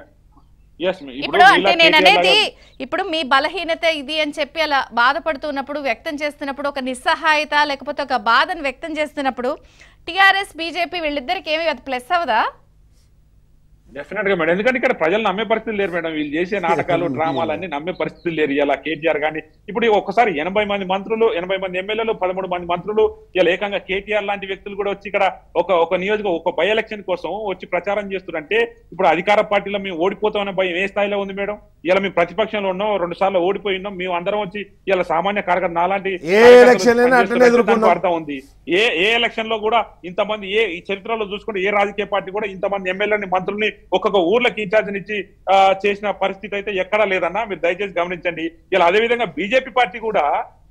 Yes, ఇప్పుడు ఇప్పుడు అంటే ఇలా నేను కేటీఆర్ అనేది లాగా- ఇప్పుడు మీ బలహీనత ఇది అని చెప్పి అలా బాధపడుతున్నప్పుడు వ్యక్తం చేస్తున్నప్పుడు ఒక నిస్సహాయత లేకపోతే ఒక బాధను వ్యక్తం చేస్తున్నప్పుడు టిఆర్ఎస్ బీజేపీ వీళ్ళిద్దరికి ఏమి అది ప్లస్ అవదా డెఫినెట్ గా మేడం ఎందుకంటే ఇక్కడ ప్రజలు నమ్మే పరిస్థితి లేరు మేడం వీళ్ళు చేసే నాటకాలు డ్రామాలు అన్ని నమ్మే పరిస్థితులు లేరు ఇలా కేటీఆర్ కానీ ఇప్పుడు ఒక్కసారి ఎనభై మంది మంత్రులు ఎనభై మంది ఎమ్మెల్యేలు పదమూడు మంది మంత్రులు ఇలా ఏకంగా కేటీఆర్ లాంటి వ్యక్తులు కూడా వచ్చి ఇక్కడ ఒక ఒక నియోజక ఒక బై ఎలక్షన్ కోసం వచ్చి ప్రచారం చేస్తున్నారంటే ఇప్పుడు అధికార పార్టీలో మేము ఓడిపోతామనే భయం ఏ స్థాయిలో ఉంది మేడం ఇలా మేము ప్రతిపక్షంలో ఉన్నాం రెండు సార్లు ఓడిపోయి ఉన్నాం మేము అందరం వచ్చి ఇలా సామాన్య కార్యకర్త నాలాంటి ఏ కార్యకర్తలు ఎలక్షన్ అయినా పనిచేస్తున్నారు అట్లనే ఎదుర్కొన్నాం. దానికి అర్థం ఉంది ఏ ఏ ఎలక్షన్ లో కూడా ఇంతమంది ఏ ఈ చరిత్రలో చూసుకుంటే ఏ రాజకీయ పార్టీ కూడా ఇంతమంది ఎమ్మెల్యేని మంత్రుల్ని ఒక్కొక్క ఊర్లకి ఇన్ఛార్జ్ ఇచ్చి ఆ, చేసిన పరిస్థితి అయితే ఎక్కడా లేదన్నా మీరు దయచేసి గమనించండి ఇలా అదే విధంగా బీజేపీ పార్టీ కూడా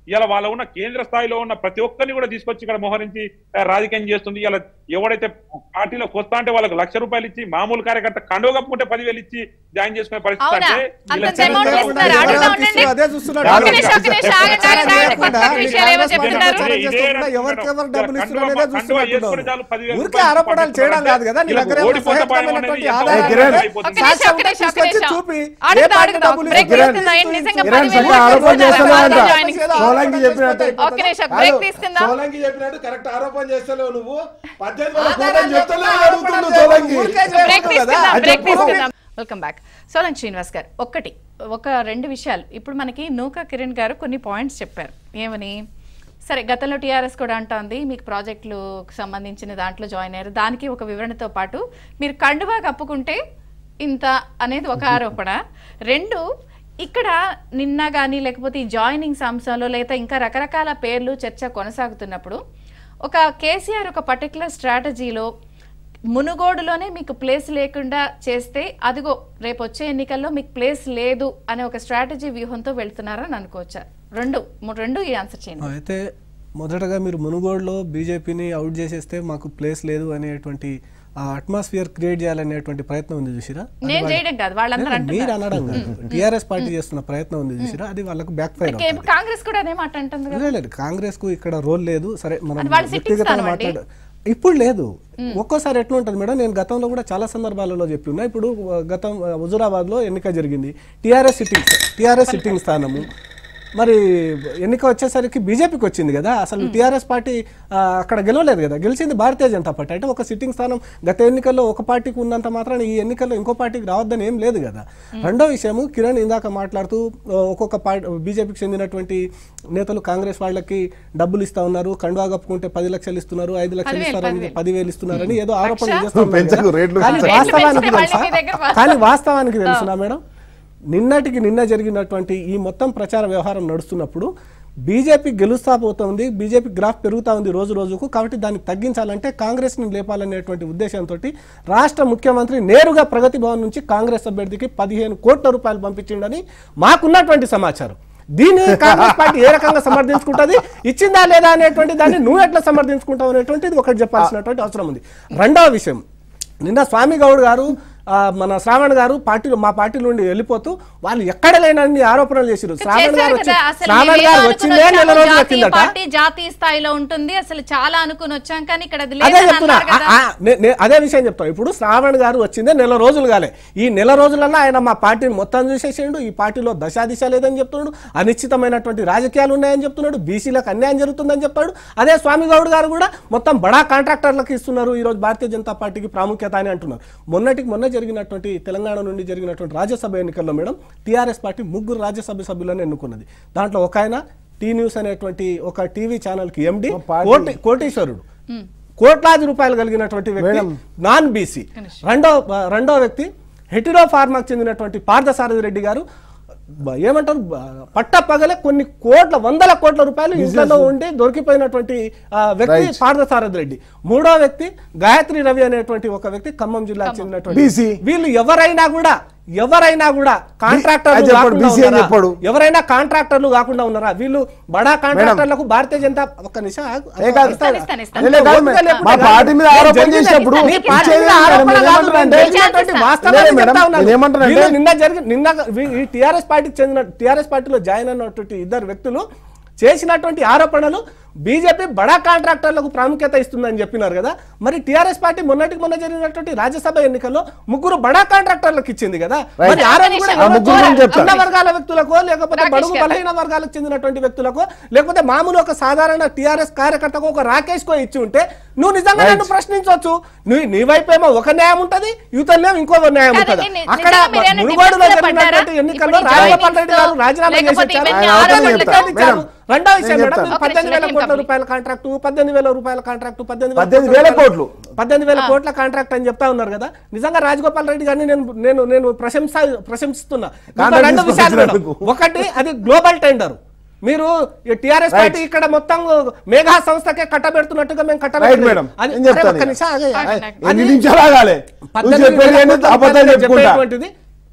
ఇలా వాళ్ళ ఉన్న కేంద్ర స్థాయిలో ఉన్న ప్రతి ఒక్కరిని కూడా తీసుకొచ్చి ఇక్కడ మోహరించి ఆ, రాజకీయం చేస్తుంది ఇలా ఎవడైతే పార్టీలోకి వస్తా అంటే వాళ్ళకి లక్ష రూపాయలు ఇచ్చి మామూలు కార్యకర్త కండువ కప్పుకుంటే పదివేలు ఇచ్చి జాయిన్ చేసుకునే పరిస్థితి అవునా? అంటే వీళ్ళ అంత amount చరిత్ర ఇస్తున్నారా? అడుగుతా ఉండండి. అదే చూస్తున్నాడు. ఒక్క నిమిషం, ఒక్క నిమిషం, ఆగండి, ఆగండి, ఆగండి. కొత్త కొత్త విషయాలు ఏవో చెప్తున్నారు. ఎవరికెవరు డబ్బులు ఇస్తున్నారనేదే కండువా చూస్తున్నట్టున్నావు. వేసుకుని చాలు పదివేలు ఊరికే ఆరోపణలు చేయడం కాదు కదా నీ దగ్గర ఏమైనా ఓడిపోతే సహేతుకమైనటువంటి భయం ఆధారాలు అనేది కిరణ్, అయిపోతుంది. సాక్ష్యం ఒక్క నిమిషం, ఒక్క తీసుకొచ్చి నిమిషం. చూపి ఏ అడుగుతా, పార్టీ అడుగుతా. డబ్బులు బ్రేక్ ఇస్తున్నారో తీసుకుందాం. ఏంటి నిజంగా కిరణ్ పదివేలు సంఖ్య ఆరోపణ ఇస్తున్నారా? చేస్తున్నావంట. రాజా జాయినింగ్. సోలంకి చెప్పినట్టు ఒక్క నిమిషం, బ్రేక్ తీసుకుందాం. సోలంకి చెప్పినట్టు కరెక్ట్ ఆరోపణ చేస్తలేవు నువ్వు పద్దెనిమిది వేల ఆధారాలు కోట్లని చెప్తలేవు చెప్పిన అడుగుతుండు ఆరోపణలు సోలంకి ఊరికే బ్రేక్ చేయకూడదు కదా. తీసుకుందాం అది బ్రేక్ చెప్పు. తీసుకుందాం వెల్కమ్ బ్యాక్ సోలం శ్రీనివాస్ గారు ఒక్కటి ఒక రెండు విషయాలు ఇప్పుడు మనకి నూకా కిరణ్ గారు కొన్ని పాయింట్స్ చెప్పారు ఏమని సరే గతంలో టీఆర్ఎస్ కూడా అంటోంది మీకు ప్రాజెక్టులకు సంబంధించిన దాంట్లో జాయిన్ అయ్యారు దానికి ఒక వివరణతో పాటు మీరు కండువా కప్పుకుంటే ఇంత అనేది ఒక ఆరోపణ రెండు ఇక్కడ నిన్న కానీ లేకపోతే ఈ జాయినింగ్స్ అంశంలో లేదా ఇంకా రకరకాల పేర్లు చర్చ కొనసాగుతున్నప్పుడు ఒక కేసీఆర్ ఒక పర్టికులర్ స్ట్రాటజీలో మునుగోడులోనే మీకు ప్లేస్ లేకుండా చేస్తే అదిగో రేపు వచ్చే ఎన్నికల్లో మీకు ప్లేస్ లేదు అనే ఒక స్ట్రాటజీ వ్యూహంతో వెళ్తున్నారని అనుకోవచ్చా రెండు ము- రెండు ఈ ఆన్సర్ చేయండి అయితే మొదటగా మీరు మునుగోడులో బీజేపీని అవుట్ చేసేస్తే మాకు ప్లేస్ లేదు అనేటువంటి ఆ అట్మాస్ఫియర్ క్రియేట్ చేయాలనేటువంటి ప్రయత్నం ఉంది చూసిరా అది నేను వాళ్ళ- చేయడం కాదు వాళ్ళందరూ లేదు, మీరు అంటున్నారు అనడం కాదు టీఆర్ఎస్ పార్టీ చేస్తున్న ప్రయత్నం ఉంది చూసిరా అది వాళ్ళకు బ్యాక్ ఫైర్ ఇంకేం కాంగ్రెస్ కూడా అదే మాట అంటుంది కదా లేదు కాంగ్రెస్ కు ఇక్కడ రోల్ లేదు సరే మనం అది వాళ్ళ sitting వ్యక్తిగతంగా స్థానం అండి. మాట్లాడ ఇప్పుడు లేదు ఒక్కోసారి ఎట్లా ఉంటుంది మేడం నేను గతంలో కూడా చాలా సందర్భాలలో చెప్పి ఉన్నా ఇప్పుడు ఆ, గతం హుజురాబాద్ లో ఎన్నిక జరిగింది టీఆర్ఎస్ సిట్టింగ్ టీఆర్ఎస్ సిట్టింగ్ స్థానము మరి ఎన్నిక వచ్చేసరికి బీజేపీకి వచ్చింది కదా అసలు టీఆర్ఎస్ పార్టీ ఆ, అక్కడ గెలవలేదు కదా గెలిచింది భారతీయ జనతా పార్టీ అంటే ఒక సిట్టింగ్ స్థానం గత ఎన్నికల్లో ఒక పార్టీకి ఉన్నంత మాత్రాన ఈ ఎన్నికల్లో ఇంకో పార్టీకి రావద్దని ఏం లేదు కదా రెండో విషయము కిరణ్ ఇందాక మాట్లాడుతూ ఆ, ఒక్కొక్క పార్టీ బీజేపీకి చెందినటువంటి నేతలు కాంగ్రెస్ వాళ్ళకి డబ్బులు ఇస్తా ఉన్నారు కండువా కప్పుకుంటే పది లక్షలు ఇస్తున్నారు ఐదు లక్షలు పదివేలు, ఇస్తారని పదివేలు. పదివేలు ఇస్తున్నారని ఏదో ఆరోపణలు లక్ష? చేస్తా ఉన్నారు పెంచకు, కదా. రేట్లు కానీ పెంచకు. వాస్తవానికి రేట్లు తెలుసా పెంచడం మీ దగ్గర కానీ వాస్తవానికి తెలుసునా మేడం నిన్నటికి నిన్న జరిగినటువంటి ఈ మొత్తం ప్రచార వ్యవహారం నడుస్తున్నప్పుడు బీజేపీ గెలుస్తా పోతుంది బీజేపీ గ్రాఫ్ పెరుగుతా ఉంది రోజు రోజుకు కాబట్టి దాన్ని తగ్గించాలంటే కాంగ్రెస్ని లేపాలనేటువంటి ఉద్దేశంతో రాష్ట్ర ముఖ్యమంత్రి నేరుగా ప్రగతి భవన్ నుంచి కాంగ్రెస్ అభ్యర్థికి పదిహేను కోట్ల రూపాయలు పంపించిండని మాకున్నటువంటి సమాచారం దీన్ని కాంగ్రెస్ పార్టీ ఏ రకంగా సమర్థించుకుంటుంది ఇచ్చిందా లేదా అనేటువంటి దాన్ని నువ్వు ఎట్లా సమర్థించుకుంటావు అనేటువంటిది ఒకటి చెప్పాల్సినటువంటి అవసరం ఉంది రెండవ విషయం నిన్న స్వామి గౌడ్ గారు ఆ, మన శ్రావణ్ గారు పార్టీలో మా పార్టీ నుండి వెళ్ళిపోతూ వాళ్ళు ఎక్కడ లేనన్ని ఆరోపణలు చేశారు శ్రావణ్ గారు చేశారు వచ్చి కదా అసలు శ్రావణ్ మేమేదో గారు అనుకుని వచ్చిందే నెల వచ్చాము, రోజుల జాతీయ కిందట పార్టీ జాతీయ స్థాయిలో ఉంటుంది అసలు చాలా అనుకుని వచ్చాం కానీ ఇక్కడ అది అదే లేదని చెప్తున్నా అన్నారు కదా ఆ, ఆ, నే- నే- అదే విషయం చెప్తాను ఇప్పుడు శ్రావణ్ గారు వచ్చిందే నెల రోజులు కాలే ఈ నెల రోజులలో ఆయన మా పార్టీని మొత్తం చూసేసిండు ఈ పార్టీలో దశా దిశ లేదని చెప్తున్నాడు అనిశ్చితమైనటువంటి రాజకీయాలు ఉన్నాయని చెప్తున్నాడు బీసీలకు అన్యాయం జరుగుతుందని చెప్తాడు అదే స్వామి గౌడ్ గారు కూడా మొత్తం బడా కాంట్రాక్టర్లకు ఇస్తున్నారు ఈ రోజు భారతీయ జనతా పార్టీకి ప్రాముఖ్యత అని అంటున్నారు మొన్నటికి మొన్న జరిగినటువంటి తెలంగాణ నుండి జరిగినటువంటి రాజ్యసభ ఎన్నికల్లో మేడం టీఆర్ఎస్ పార్టీ ముగ్గురు రాజ్యసభ సభ్యులను ఎన్నుకున్నది దాంట్లో ఒక ఆయన టీ న్యూస్ అనేటువంటి ఒక టీవీ ఛానల్ కి ఎండి కోటి కోటీశ్వరుడు కోట్లాది రూపాయలు కలిగినటువంటి వ్యక్తి నాన్ బీసీ రెండో రెండో వ్యక్తి హెటిరో ఫార్మాకు చెందినటువంటి పార్థసారథి రెడ్డి గారు బ- ఏమంటారు బ- పట్ట పగలే కొన్ని కోట్ల వందల కోట్ల రూపాయలు ఇంట్లో ఉండి దొరికిపోయినటువంటి ఆ, వ్యక్తి పార్థసారథి రెడ్డి మూడో వ్యక్తి గాయత్రి రవి అనేటువంటి ఒక వ్యక్తి ఖమ్మం జిల్లాకు చెందినటువంటి BC. వీళ్ళు ఎవరైనా కూడా ఎవరైనా కూడా అది కాంట్రాక్టర్లు చెప్పాడు, కాకుండా BC అని ఉన్నారా? చెప్పాడు. ఎవరైనా కాంట్రాక్టర్లు కాకుండా ఉన్నారా వీళ్ళు బడా కాంట్రాక్టర్లకు భారతీయ జనతా ఒక్క నిమిషం ఆగు. ఏ కాదు. ఇస్తాను, ఇస్తాను, ఇస్తాను. లే, లే, కాదు, ఓపిక లేకుండా మా కాదు. పార్టీ మీద నేను ఆరోపణ జరిగింది చేసినప్పుడు మీ పార్టీ మీద ఇచ్చేది ఆరోపణ నేను కాదు, ఏమంటున్నా అంటే- నేను జరిగినటువంటి వాస్తవాన్ని లేదు మేడం, చెప్తా ఉన్నాను. నేను ఏమంటున్నా అంటే- వీళ్ళు నిన్న జరిగి నిన్న వీ- ఈ టిఆర్ఎస్ పార్టీకి చెందిన టిఆర్ఎస్ పార్టీలో జాయిన్ అయినటువంటి ఇద్దరు వ్యక్తులు చేసినటువంటి ఆరోపణలు బీజేపీ బడా కాంట్రాక్టర్లకు ప్రాముఖ్యత ఇస్తుందని చెప్పినారు కదా మరి టిఆర్ఎస్ పార్టీ మొన్నటికి మొన్న జరిగినటువంటి రాజ్యసభ ఎన్నికల్లో ముగ్గురు బడా కాంట్రాక్టర్లకు ఇచ్చింది కదా Right. మరి ఆ రోజు కూడా ఆ ఎవరు ముగ్గురు నేను చెప్తా. అన్న వర్గాల వ్యక్తులకో లేకపోతే రాకేష్ బడుగు గారు. బలహీన వర్గాలకు చెందినటువంటి వ్యక్తులకు లేకపోతే మామూలు ఒక సాధారణ టిఆర్ఎస్ కార్యకర్తకు ఒక రాకేష్ కో ఇచ్చి ఉంటే నువ్వు నిజంగా Right. నన్ను ప్రశ్నించవచ్చు నువ్వు నీ వైపేమో ఒక న్యాయం ఉంటది యువతలేమో ఇంకో న్యాయం కాదు, ఉంటది ని- అక్కడ నిజంగా మీరు ఏమైనా మునుగోడులో డిఫెన్స్లో జరిగినటువంటి పడ్డారా? ఎన్నికల్లో ఇప్పుడు ఈ రాజగోపాల్ రెడ్డి గారు జాయినింగ్స్ రాజీనామా చేసి లేకపోతే వచ్చారు. ఇవన్నీ ఆయన ఆరోపణలు ఆరోపణలు చెప్తా. ఇచ్చారు. రెండో విషయం నేను మేడం చెప్తాను. మీరు ఒక పద్దెనిమిది వేల నిమిషం కోట్ల కంప్లీట్. రూపాయల కాంట్రాక్టు పద్దెనిమిది వేల రూపాయల కాంట్రాక్టు పద్దెనిమిది పద్దెనిమిది వేల కోట్లు. పద్దెనిమిది వేల కోట్ల కాంట్రాక్ట్ అని చెప్తా ఉన్నారు కదా నిజంగా రాజగోపాల్ రెడ్డి గారిని నేను నేను నేను ప్రశంస ప్రశంసిస్తున్నా ఇంకా కాంట్రాక్ట్ రెండు విషయాలు మేడం. తీసుకొచ్చినందుకు. ఒకటి అది గ్లోబల్ టెండర్ మీరు టిఆర్ఎస్ Right. పార్టీ ఇక్కడ మొత్తం మేఘా సంస్థకే కట్టబెడుతున్నట్టుగా మేము రైట్ కట్టబెట్టలేదు. మేడం అది- నేను చెప్తాను అరే ఒక్క ఇక. నిమిషం ఆగయ్య. ఎన్ని అది నిమిషాలు ఆగాలి నువ్వు పద్దెనిమిది చెప్పేది వేల ఏంటి? కోట్ల అబద్ధాలు రూపాయలు చెప్పుకుంటా చెప్పేటువంటిది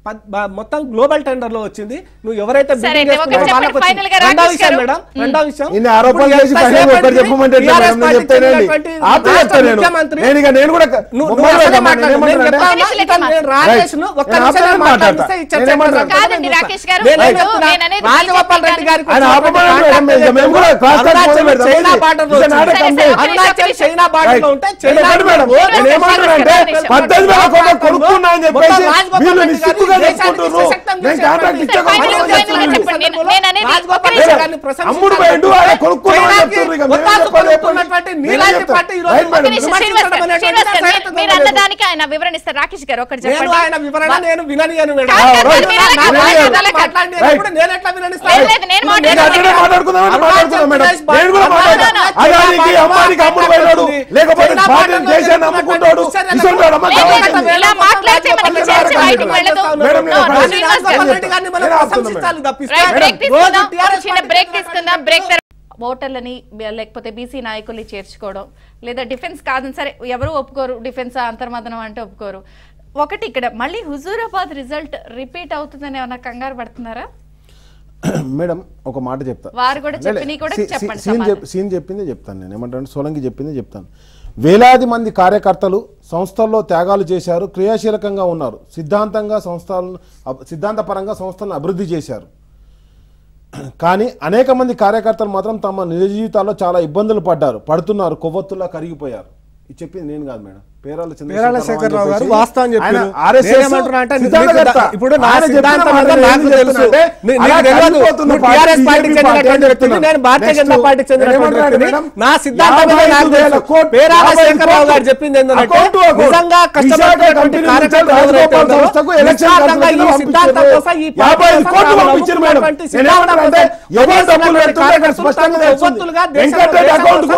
పద్- బ- మొత్తం గ్లోబల్ టెండర్ లో వచ్చింది నువ్వు ఎవరైతే సరే, bidding అయితే ఒక చేసుకున్నావో చెప్పండి, వాళ్ళకి వచ్చింది. final గా రెండో రాకేష్ విషయం గారు. మేడం రెండో విషయం ఇన్ని ఆరోపణలు ఇప్పుడు చేసి ఎంతసేపు ఫైనల్ ఒక్కటి అయింది? చెప్పమంటే ఎట్లా TRS మేడం? నేను పార్టీ చెప్తానండి. చెందినటువంటి ఆపు రాష్ట్ర చెప్తా నేను. ముఖ్యమంత్రి నేను ఇక నేను కూడా నువ్వు- నువ్వు మొబైల్ అసలే పెడతాను. మాట్లాడు. నేను నేను ఏమంటానంటే- చెప్పాలా? ఇక నేను రాకేష్ ను ఒక్క నేను నిమిషం ఆపమని నేను మాట్లాడతా. మాట్లాడిస్తే ఈ చర్చ నేను ఏమంటాను? ఎక్కడ కాదండి, చూస్తా. రాకేష్ గారు, నేను ఏం ఇప్పుడు చెప్తున్నా? నేను అనేది రాజగోపాల్ రెడ్డి గారికి ఆయన వచ్చినటువంటి ఆపమని కాంట్రాక్ట్ మేడం, మేము ఏదైతే కూడా క్లాస్ ఉందో, మొదలు పెడతాం. చైనా ఇది- బార్డర్ ఇది నాటకం సరే, సరే, లేదు. ఒక నిమిషం, అరుణాచల్ ఒక చైనా బార్డర్ లో ఉంటే నేను చైనా ఒకటి మేడం, ఓ- నేను ఏమంటున్నానంటే పద్దెనిమిది వేల కోట్లు కొనుక్కున్నా అని చెప్పేసి మొత్తం రాజగోపాల్ వీళ్ళు రెడ్డి గారిని నిస్సిగ్గుగా దేశానికి చెప్పుకుంటున్నారు. సశక్తం నేను చేసే కాంట్రాక్ట్ ప్రతి ఇచ్చా ఫైనల్ కొనుక్కోమని గా చెప్తున్నాను. చెప్పండి. నేను- నేను అనేది రాజగోపాల్ ఒక రెడ్డి నిమిషం. గారిని ప్రశంసించాలి. అమ్ముడు పోయిండు, ఆయన కొనుక్కున్నామని చైనాకి చెప్తున్నారు. ఇక ఒత్తాసు నేను చెప్పాలి, కొనుక్కున్నటువంటి నేను నీలాంటి చెప్తా. పార్టీ ఈరోజు రైట్ మేడం. ఒక నిమిషం, శ్రీనివాస్ గారు, శ్రీనివాస్ గారు, మీరు- మీరు అన్నదానికి ఆయన వివరణ ఇస్తారు రాకేష్ గారు ఒకటి నేను చెప్పండి ఆయన వివరణ నేను విననియను మేడం. కాదు, కాదు, నేను మీరు అలా కాదు, నా- మీరు నా- అలా కాదు. మాట్లాడినప్పుడు నేను ఎట్లా విననిస్తాను? లేదు, లేదు, నేను ఇప్పుడు నేను అట్లనే మాట్లాడుకుందాం అంటే మాట్లాడుకుందాం మేడం. నేను కూడా మాట్లాడతా. అదానికి అమ్మానికి అమ్ముడు పోయినాడు లేకపోతే చైనా భారతీయ బార్డర్లో దేశాన్ని అమ్ముకుంటాడు జరుగుతున్నటువంటి ఇసుంటాడు అమ్మ లేదు, లేదు, కావాలి. ఇలా మాట్లాడితే మనకి చర్చ బయటకు వెళ్ళదు మేడం, నేను No, ఫైనల్ శ్రీనివాస్ గారు. రాజగోపాల్ రెడ్డి గారిని మనం నేను ఆపుతున్నా ప్రశంసించాలి తప్పిస్తే రైట్ బ్రేక్ రోజు తీసుకుందాం TRS ఒక చిన్న పార్టీ బ్రేక్ తీసుకుందాం బ్రేక్ తర్వాత ఓటర్లని లేకపోతే బీసీ నాయకుల్ని చేర్చుకోవడం లేదా డిఫెన్స్ కాదని సరే ఎవరు ఒప్పుకోరు డిఫెన్స్ అంతర్మదనం అంటే ఒప్పుకోరు ఒకటి ఇక్కడ మళ్ళీ హుజూరాబాద్ రిజల్ట్ రిపీట్ అవుతుందని ఏమన్నా కంగారు పడుతున్నారా మేడం ఒక మాట చెప్తా వారు కూడా లే, చెప్పినవి కూడా సీ- చెప్పండి సీన్ సమాధానం. చెప్- సీన్ చెప్పిందే చెప్తాను నేను ఏమంటాను సోలంకి చెప్పిందే చెప్తాను వేలాది మంది కార్యకర్తలు సంస్థల్లో త్యాగాలు చేశారు క్రియాశీలకంగా ఉన్నారు సిద్ధాంతంగా సంస్థలను అబ్- సిద్ధాంతపరంగా సంస్థలను అభివృద్ధి చేశారు కానీ అనేక మంది కార్యకర్తలు మాత్రం తమ నిజ జీవితాల్లో చాలా ఇబ్బందులు పడ్డారు పడుతున్నారు కొవ్వొత్తులా కరిగిపోయారు ఇది చెప్పింది నేను కాదు మేడం పేరాల పేరాల శేఖరరావు గారు వాస్తవం చెప్పారు ఆర్ఎస్ఎస్ నేనేమంటున్నా అంటే నీకు ఇప్పుడు నా సిద్ధాంతం అంతా నాకు తెలుసు నీ- నీకు తెలియదు నువ్వు టీఆర్ఎస్ పార్టీకి చెందినటువంటి వ్యక్తిని నేను భారతీయ జనతా పార్టీకి చెందినటువంటి వ్యక్తిని నా సిద్ధాంతం ఏదో నాకు తెలుసు పేరాల శేఖరరావు గారు చెప్పింది ఏంటంటే నిజంగా కష్టపడినటువంటి కార్యకర్తలు ఎవరైతే ఉన్నారో, నిస్వార్థంగా ఈ సిద్ధాంతం కోసం ఈ పార్టీ కోసం రావాలనుకున్నటువంటి సిద్ధాంతం కోసం పనిచేస్తున్నటువంటి కార్యకర్తలు తమ ఒత్తులుగా దేశంలో దేశం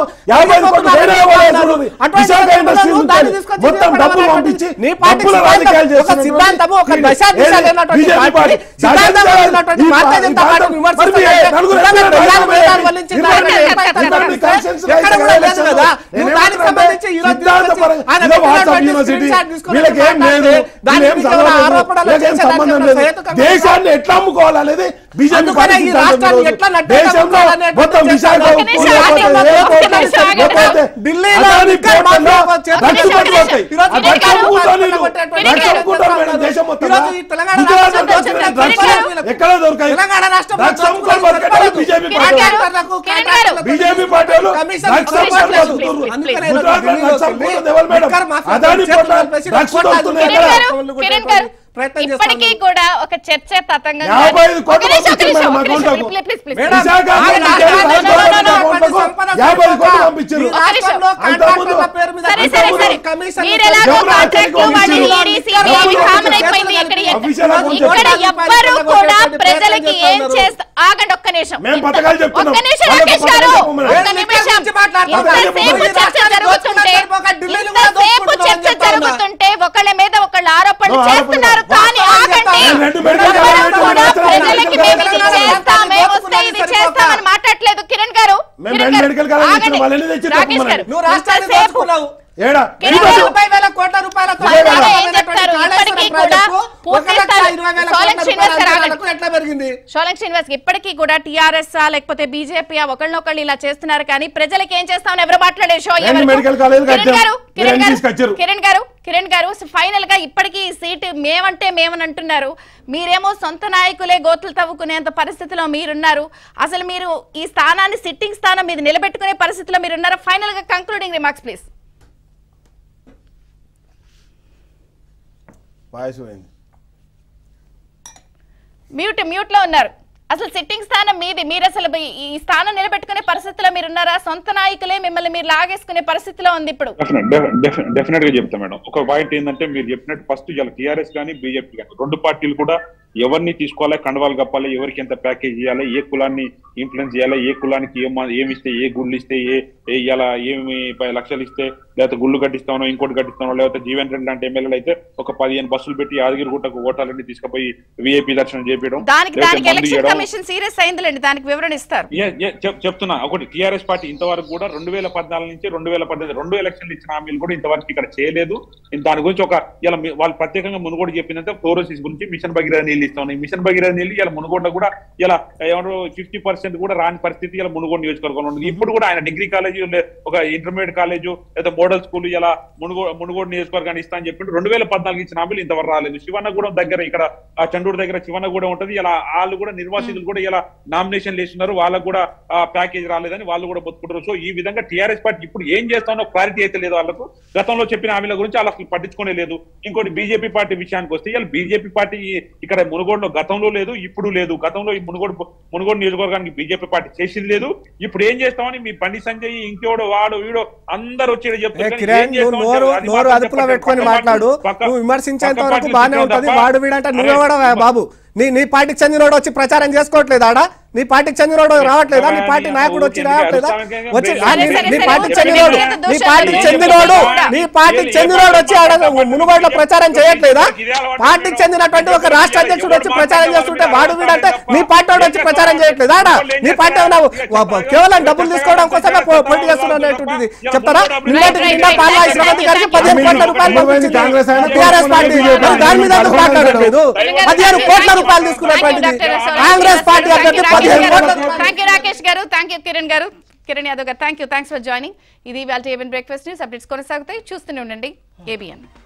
కోసం దాన్ని తీసుకొచ్చి మొత్తం డబ్బులు పంపించి నీ పార్టీ డబ్బుల రాజకీయాలు సిద్ధాంతం, ఒక చేస్తున్నారు. సిద్ధాంతము ఒక ఈ- దశ దిశ ఏది? లేనటువంటి BJP పార్టీ, పార్టీ. సిద్ధాంతంలో ఈ ఉన్నటువంటి పా- భారతీయ ఈ జనతా పార్టీ పార్టీని విమర్శిస్తే మరి మీ నలుగురు నిజంగా ఎక్కడ ప్రజా ఉన్నారు? భేదాలు వల్లించిన ఇరవై దానికి రెండు ఎక్కడ ఇరవై రెండు ఎక్కడ conscience ఎక్కడ రైతుల కూడా లేదు ఎలక్షన్లో కదా నేను నువ్వు దానికి ఏమంటున్నా సంబంధించి అంటే ఈరోజు సిద్ధాంత తీసుకొచ్చి పరంగా ఆయన ఇదో వాట్సాప్ పెట్టినటువంటి యూనివర్సిటీ screen shot తీసుకొని వీళ్ళకి ఏం లేదు దానికి వీళ్ళేం మీకు చదవలేదు. ఆరోపణలు వీళ్ళకి ఏం చేసేదానికి సంబంధం ఏమైనా లేదు సహేతుకంగా దేశాన్ని ఎట్లా అమ్ముకోవాలనేది బీజేపీ అందుకనే పార్టీ ఈ సిద్ధాంతం రాష్ట్రాన్ని ఈరోజు. ఎట్లా నడ్డా దేశంలో నమ్ముకోవాలనేది మొత్తం విశాఖ ఒక ఉక్కు నిమిషం లేకపోతే ఆగండి, ఏ ఒక పోర్టు నిమిషం ఆగండి. లేకపోతే ఢిల్లీలో అదాని లిక్కర్ పోర్టుల్లో మాఫియా చేత- డ్రగ్స్ ఒక నిమిషం, పట్టుకొస్తాయి. ఈరోజు ఆ డ్రగ్స్ కిరీట్ అమ్ముకుంటారు గారు వీళ్ళు. కొట్టేటువంటి డ్రగ్స్ కిరీట్ అమ్ముకుంటారు గారు మేడం దేశం మొత్తం ఈరోజు ఈ తెలంగాణ గుజరాత్ రాష్ట్రంలో నుంచి వచ్చిన దొరికిన డ్రగ్స్ కిరీట్ ఎక్కడ దొరకాయి తెలంగాణ రాష్ట్రంలో డ్రగ్స్ అమ్ముకోవాలి దొరికిన బతకడం బీజేపీ కిరీట్ పార్టీ గారు, కిరీట్ గారు. బీజేపీ పార్టీ వాళ్ళు కమిషన్ డ్రగ్స్ కమిషన్ అమ్ముకోవాలి ప్లీజ్, బతుకుతున్నారు. ప్లీజ్, అందుకనే గుజరాత్ లో ఢిల్లీలో డ్రగ్స్ అమ్ముకుంటుంది ఎవరు మేడం లిక్కర్ మాఫియా అదాని చేతులు పోర్టులో కలిపేసి డ్రగ్స్ కొట్టాలి. దొరుకుతున్నాయి కిరణ్ ఎక్కడ? గారు కిరణ్ గారు ప్రయత్నం ఇప్పటికీ కూడా ఒక చర్చ తతంగం యాభై ఐదు ఒక కోట్లు నిమిషం, ఒక పంపించారు నిమిషం, మేడం ఒక నిమిషం, అకౌంట్లకు. Please, please, please. Madam, Visakha ఆగండి, అకౌంట్లకు ఆగండి, యాభై ఆగండి, అకౌంట్లకు సంపద యాభై ఐదు కోట్లు సంపద పంపించారు ఈ రాష్ట్రంలో అంతకుముందు కాంట్రాక్టర్ల పేరు మీద సరే, అంతకుముందు సరే, సరే. కమిషన్ మీరు ఎలాగో ఎవరు కాంట్రాక్ట్లు ఆచరణకు వాళ్ళు పంపించారు? ఈడీసీ ఎవరు ఇవి ఆచరణకు కామన్ అయిపోయింది ఇక్కడ అఫీషియల్ అకౌంట్ ఇక్కడ చెప్పండి. ఎవ్వరు కూడా ప్రజలకి ఏం చేస్తున్నారు? చేస్తా ఆగండి ఒక్క నిమిషం మేము పథకాలు చెప్తున్నాం. ఒక్క నిమిషం వాళ్ళకి రాకేష్ పథకాలు గారు చెప్పమని. ఒక్క నిమిషం ఇంతసేపు చర్చ జరుగుతుంటే ఇంతసేపు చర్చ జరుగుతుంటే ఒకళ్ళ మీద ఒకళ్ళు ఆరోపణలు No, చేస్తున్నారు ఆరోపణలు. కానీ ఆగండి నేను రెండు మెడికల్ ఎవరు కాలేజీలు కూడా రాష్ట్రాలు ప్రజలకి మేము ఇది చేస్తాం మేము వస్తే ఇది చేస్తామని మాట్లాడలేదు కిరణ్ గారు మేము కిరణ్ రెండు గారు, మెడికల్ కాలేజీలు ఆగండి. ఇచ్చిన వాళ్ళని తెచ్చి రాకేష్ చెప్పమనండి. గారు, నువ్వు రాష్ట్రాన్ని ఇంతసేపు దోచుకున్నావు ఏడా కిరణ్ ఈరోజు గారు, ముప్పై వేల కోట్ల రూపాయలతో వాళ్ళు ప్రారంభమైనటువంటి ఏం చెప్తారు? కాళేశ్వరం ఇప్పటికీ ప్రాజెక్టు కూడా ఒక లక్ష పూర్తి ఇరవై వేల సోలం కోట్ల శ్రీనివాస్ గారు రూపాయల ఆగండి. అంచనాలకు ఎట్లా పెరిగింది సోలంక్ శ్రీనివాస్ ఇప్పటికీ కూడా టీఆర్ఎస్ లేకపోతే బీజేపీ ఒకళ్ళనొకళ్ళు ఇలా చేస్తున్నారు కానీ ప్రజలకి ఏం చేస్తామని ఎవరు మాట్లాడే షో రెండు ఎవరు? మెడికల్ కాలేజీలు కిరణ్ కట్టాం. గారు మీరు కిరణ్ ఎన్ని గారు తీసుకొచ్చారు? కిరణ్ గారు కిరణ్ గారు ఫైనల్ గా ఇప్పటికీ ఈ సీట్ మేమంటే మేమని అంటున్నారు మీరేమో సొంత నాయకులే గోతులు తవ్వుకునేంత పరిస్థితిలో మీరున్నారు అసలు మీరు ఈ స్థానాన్ని సిట్టింగ్ స్థానం మీద నిలబెట్టుకునే పరిస్థితిలో మీరున్నారు ఫైనల్ గా కంక్లూడింగ్ రిమార్క్స్ ప్లీజ్ పాయసం అయింది మ్యూట్ మ్యూట్ లో ఉన్నారు అసలు సిట్టింగ్ స్థానం మీది మీరు అసలు ఈ- ఈ స్థానం నిలబెట్టుకునే పరిస్థితిలో మీరున్నారా సొంత నాయకులే మిమ్మల్ని మీరు లాగేసుకునే పరిస్థితిలో ఉంది ఇప్పుడు డెఫినెట్ గా చెప్తా మేడం ఒక పాయింట్ ఏంటంటే మీరు చెప్పినట్టు ఫస్ట్ ఇలా టీఆర్ఎస్ కానీ బీజేపీ కానీ రెండు పార్టీలు కూడా ఎవరిని తీసుకోవాలి కండవాలు కప్పాలి ఎవరికి ఎంత ప్యాకేజ్ ఇవ్వాలి ఏ కులాన్ని ఇన్ఫ్లుయెన్స్ చేయాలి ఏ కులానికి ఏం ఏమి ఇస్తే ఏ గుళ్ళు ఇస్తే ఏ ఏ ఇలా ఏమి ప- లక్షలు ఇస్తే లేకపోతే గుళ్ళు కట్టిస్తానో ఇంకోటి కట్టిస్తానో లేకపోతే జీవన్ రెడ్డి లాంటి ఎమ్మెల్యేలు అయితే ఒక పదిహేను బస్సులు పెట్టి యాదగిరి గుట్టకు ఓటాలన్నీ తీసుకుపోయి విఐపి దర్శనం చేపించడం దానికి లేకపోతే దానికి మందు ఎలక్షన్ ఇవ్వడం. కమిషన్ సీరియస్ అయిందిలేండి దానికి వివరణ ఇస్తారు ఏ- ఏ- చెప్- చెప్తున్నా ఒకటి టిఆర్ఎస్ పార్టీ ఇంతవరకు కూడా రెండు వేల పద్నాలుగు నుంచి రెండు వేల పద్దెనిమిది రెండు ఎలక్షన్లు ఇచ్చిన హామీలు కూడా ఇంతవరకు ఇక్కడ చేయలేదు ఇంత దాని గురించి ఒక ఇలా మీ- వాళ్ళు ప్రత్యేకంగా మునుగోడు చెప్పిందంటే ఫ్లోరోసిస్ గురించి మిషన్ భగీరథ నీళ్ళు ఇస్తాం ఈ మిషన్ భగీరథ నీళ్ళు ఇలా మునుగోడులో కూడా ఇలా ఏమన్నా ఫిఫ్టీ పర్సెంట్ కూడా రాని పరిస్థితి ఇలా మునుగోడు నియోజకవర్గంలో ఉంది ఇప్పుడు కూడా ఆయన డిగ్రీ కాలేజ్ ఒక ఇంటర్మీడియట్ కాలేజ్ లేదా మోడల్ స్కూల్ ఇలా మునుగోడు మునుగోడు నియోజకవర్గాన్ని ఇస్తా అని చెప్పి రెండు వేల పద్నాలుగు ఇచ్చిన హామీలు ఇంతవరకు రాలేదు శివన్నగూడెం దగ్గర ఇక్కడ ఆ చండూరు దగ్గర శివన్నగూడెం ఉంటది ఇలా వాళ్ళు కూడా నిర్వాసితులు కూడా ఇలా నామినేషన్ వేస్తున్నారు వాళ్ళకు కూడా ప్యాకేజ్ రాలేదని వాళ్ళు కూడా పొత్తుకుంటారు సో ఈ విధంగా టీఆర్ఎస్ పార్టీ ఇప్పుడు ఏం చేస్తానో క్లారిటీ అయితే లేదు వాళ్ళకు గతంలో చెప్పిన హామీల గురించి వాళ్ళు అసలు పట్టించుకునే లేదు ఇంకోటి బీజేపీ పార్టీ విషయానికి వస్తే ఇలా బీజేపీ పార్టీ ఇక్కడ మునుగోడులో గతంలో లేదు ఇప్పుడు లేదు గతంలో ఈ మునుగోడు మునుగోడు నియోజకవర్గానికి బీజేపీ పార్టీ చేసింది లేదు ఇప్పుడు ఏం చేస్తామని మీ బండి సంజయ్ ఇంకోడు వాడు వీడు అందరూ వచ్చి ఈడ ఏ చెప్తారు కానీ కిరణ్ ఏం నువ్వు చేస్తామని నోరు అది నోరు మాత్రం అదుపులో చెప్పండి. పెట్టుకొని పక్క మాట్లాడు పక్క- నువ్వు విమర్శించేంత పక్క వరకు పార్టీలు బానే తిట్టడం ఉంటది తప్ప- వాడు వీడంటే అరే, నువ్వెవడవా బాబు నీ నీ పార్టీకి చెందినోడు వచ్చి ప్రచారం చేసుకోవట్లేదు ఆడ నీ పార్టీకి చెందినోడు రావట్లేదా నీ పార్టీ నాయకుడు వచ్చి రావట్లేదా వచ్చి ఆ, నీ- నీ- నీ పార్టీకి చెందినోడు నీ పార్టీకి చెందినోడు నీ పార్టీకి చెందినోడు వచ్చి ఆడ మునుగోడులో ప్రచారం చేయట్లేదా పార్టీకి చెందినటువంటి ఒక రాష్ట్ర అధ్యక్షుడు వచ్చి ప్రచారం చేస్తుంటే వాడు వీడంటే నీ పార్టీ వాడు వచ్చి ప్రచారం చేయట్లేదా ఆడ నీ పార్టీ ఏమన్నా వ- కేవలం డబ్బులు తీసుకోవడం కోసమే పో- పోటీ చేస్తున్నాడు అనేటువంటిది చెప్తారా నిన్నటి నిన్న పాల్లా శ్రీమతి గారికి పదిహేను కోట్ల రూపాయలు పంపించింది కాంగ్రెస్ ఆయన టీఆర్ఎస్ పార్టీ మరి దాని మీద ఎందుకు మాట్లాడలేదు పదిహేను కోట్ల రూపాయలు తీసుకున్నటువంటిది కాంగ్రెస్ పార్టీ అభ్యర్థి పదిహేను కోట్ల థ్యాంక్ యూ రాకేష్ గారు థ్యాంక్ యూ కిరణ్ గారు కిరణ్ యాదవ్ గారు thank you thanks for joining ఇది వాళ్ళ ఏబిఎన్ బ్రేక్ఫాస్ట్ న్యూస్ అప్డేట్స్ కొనసాగుతాయి చూస్తూనే ఉండండి ఏబిఎన్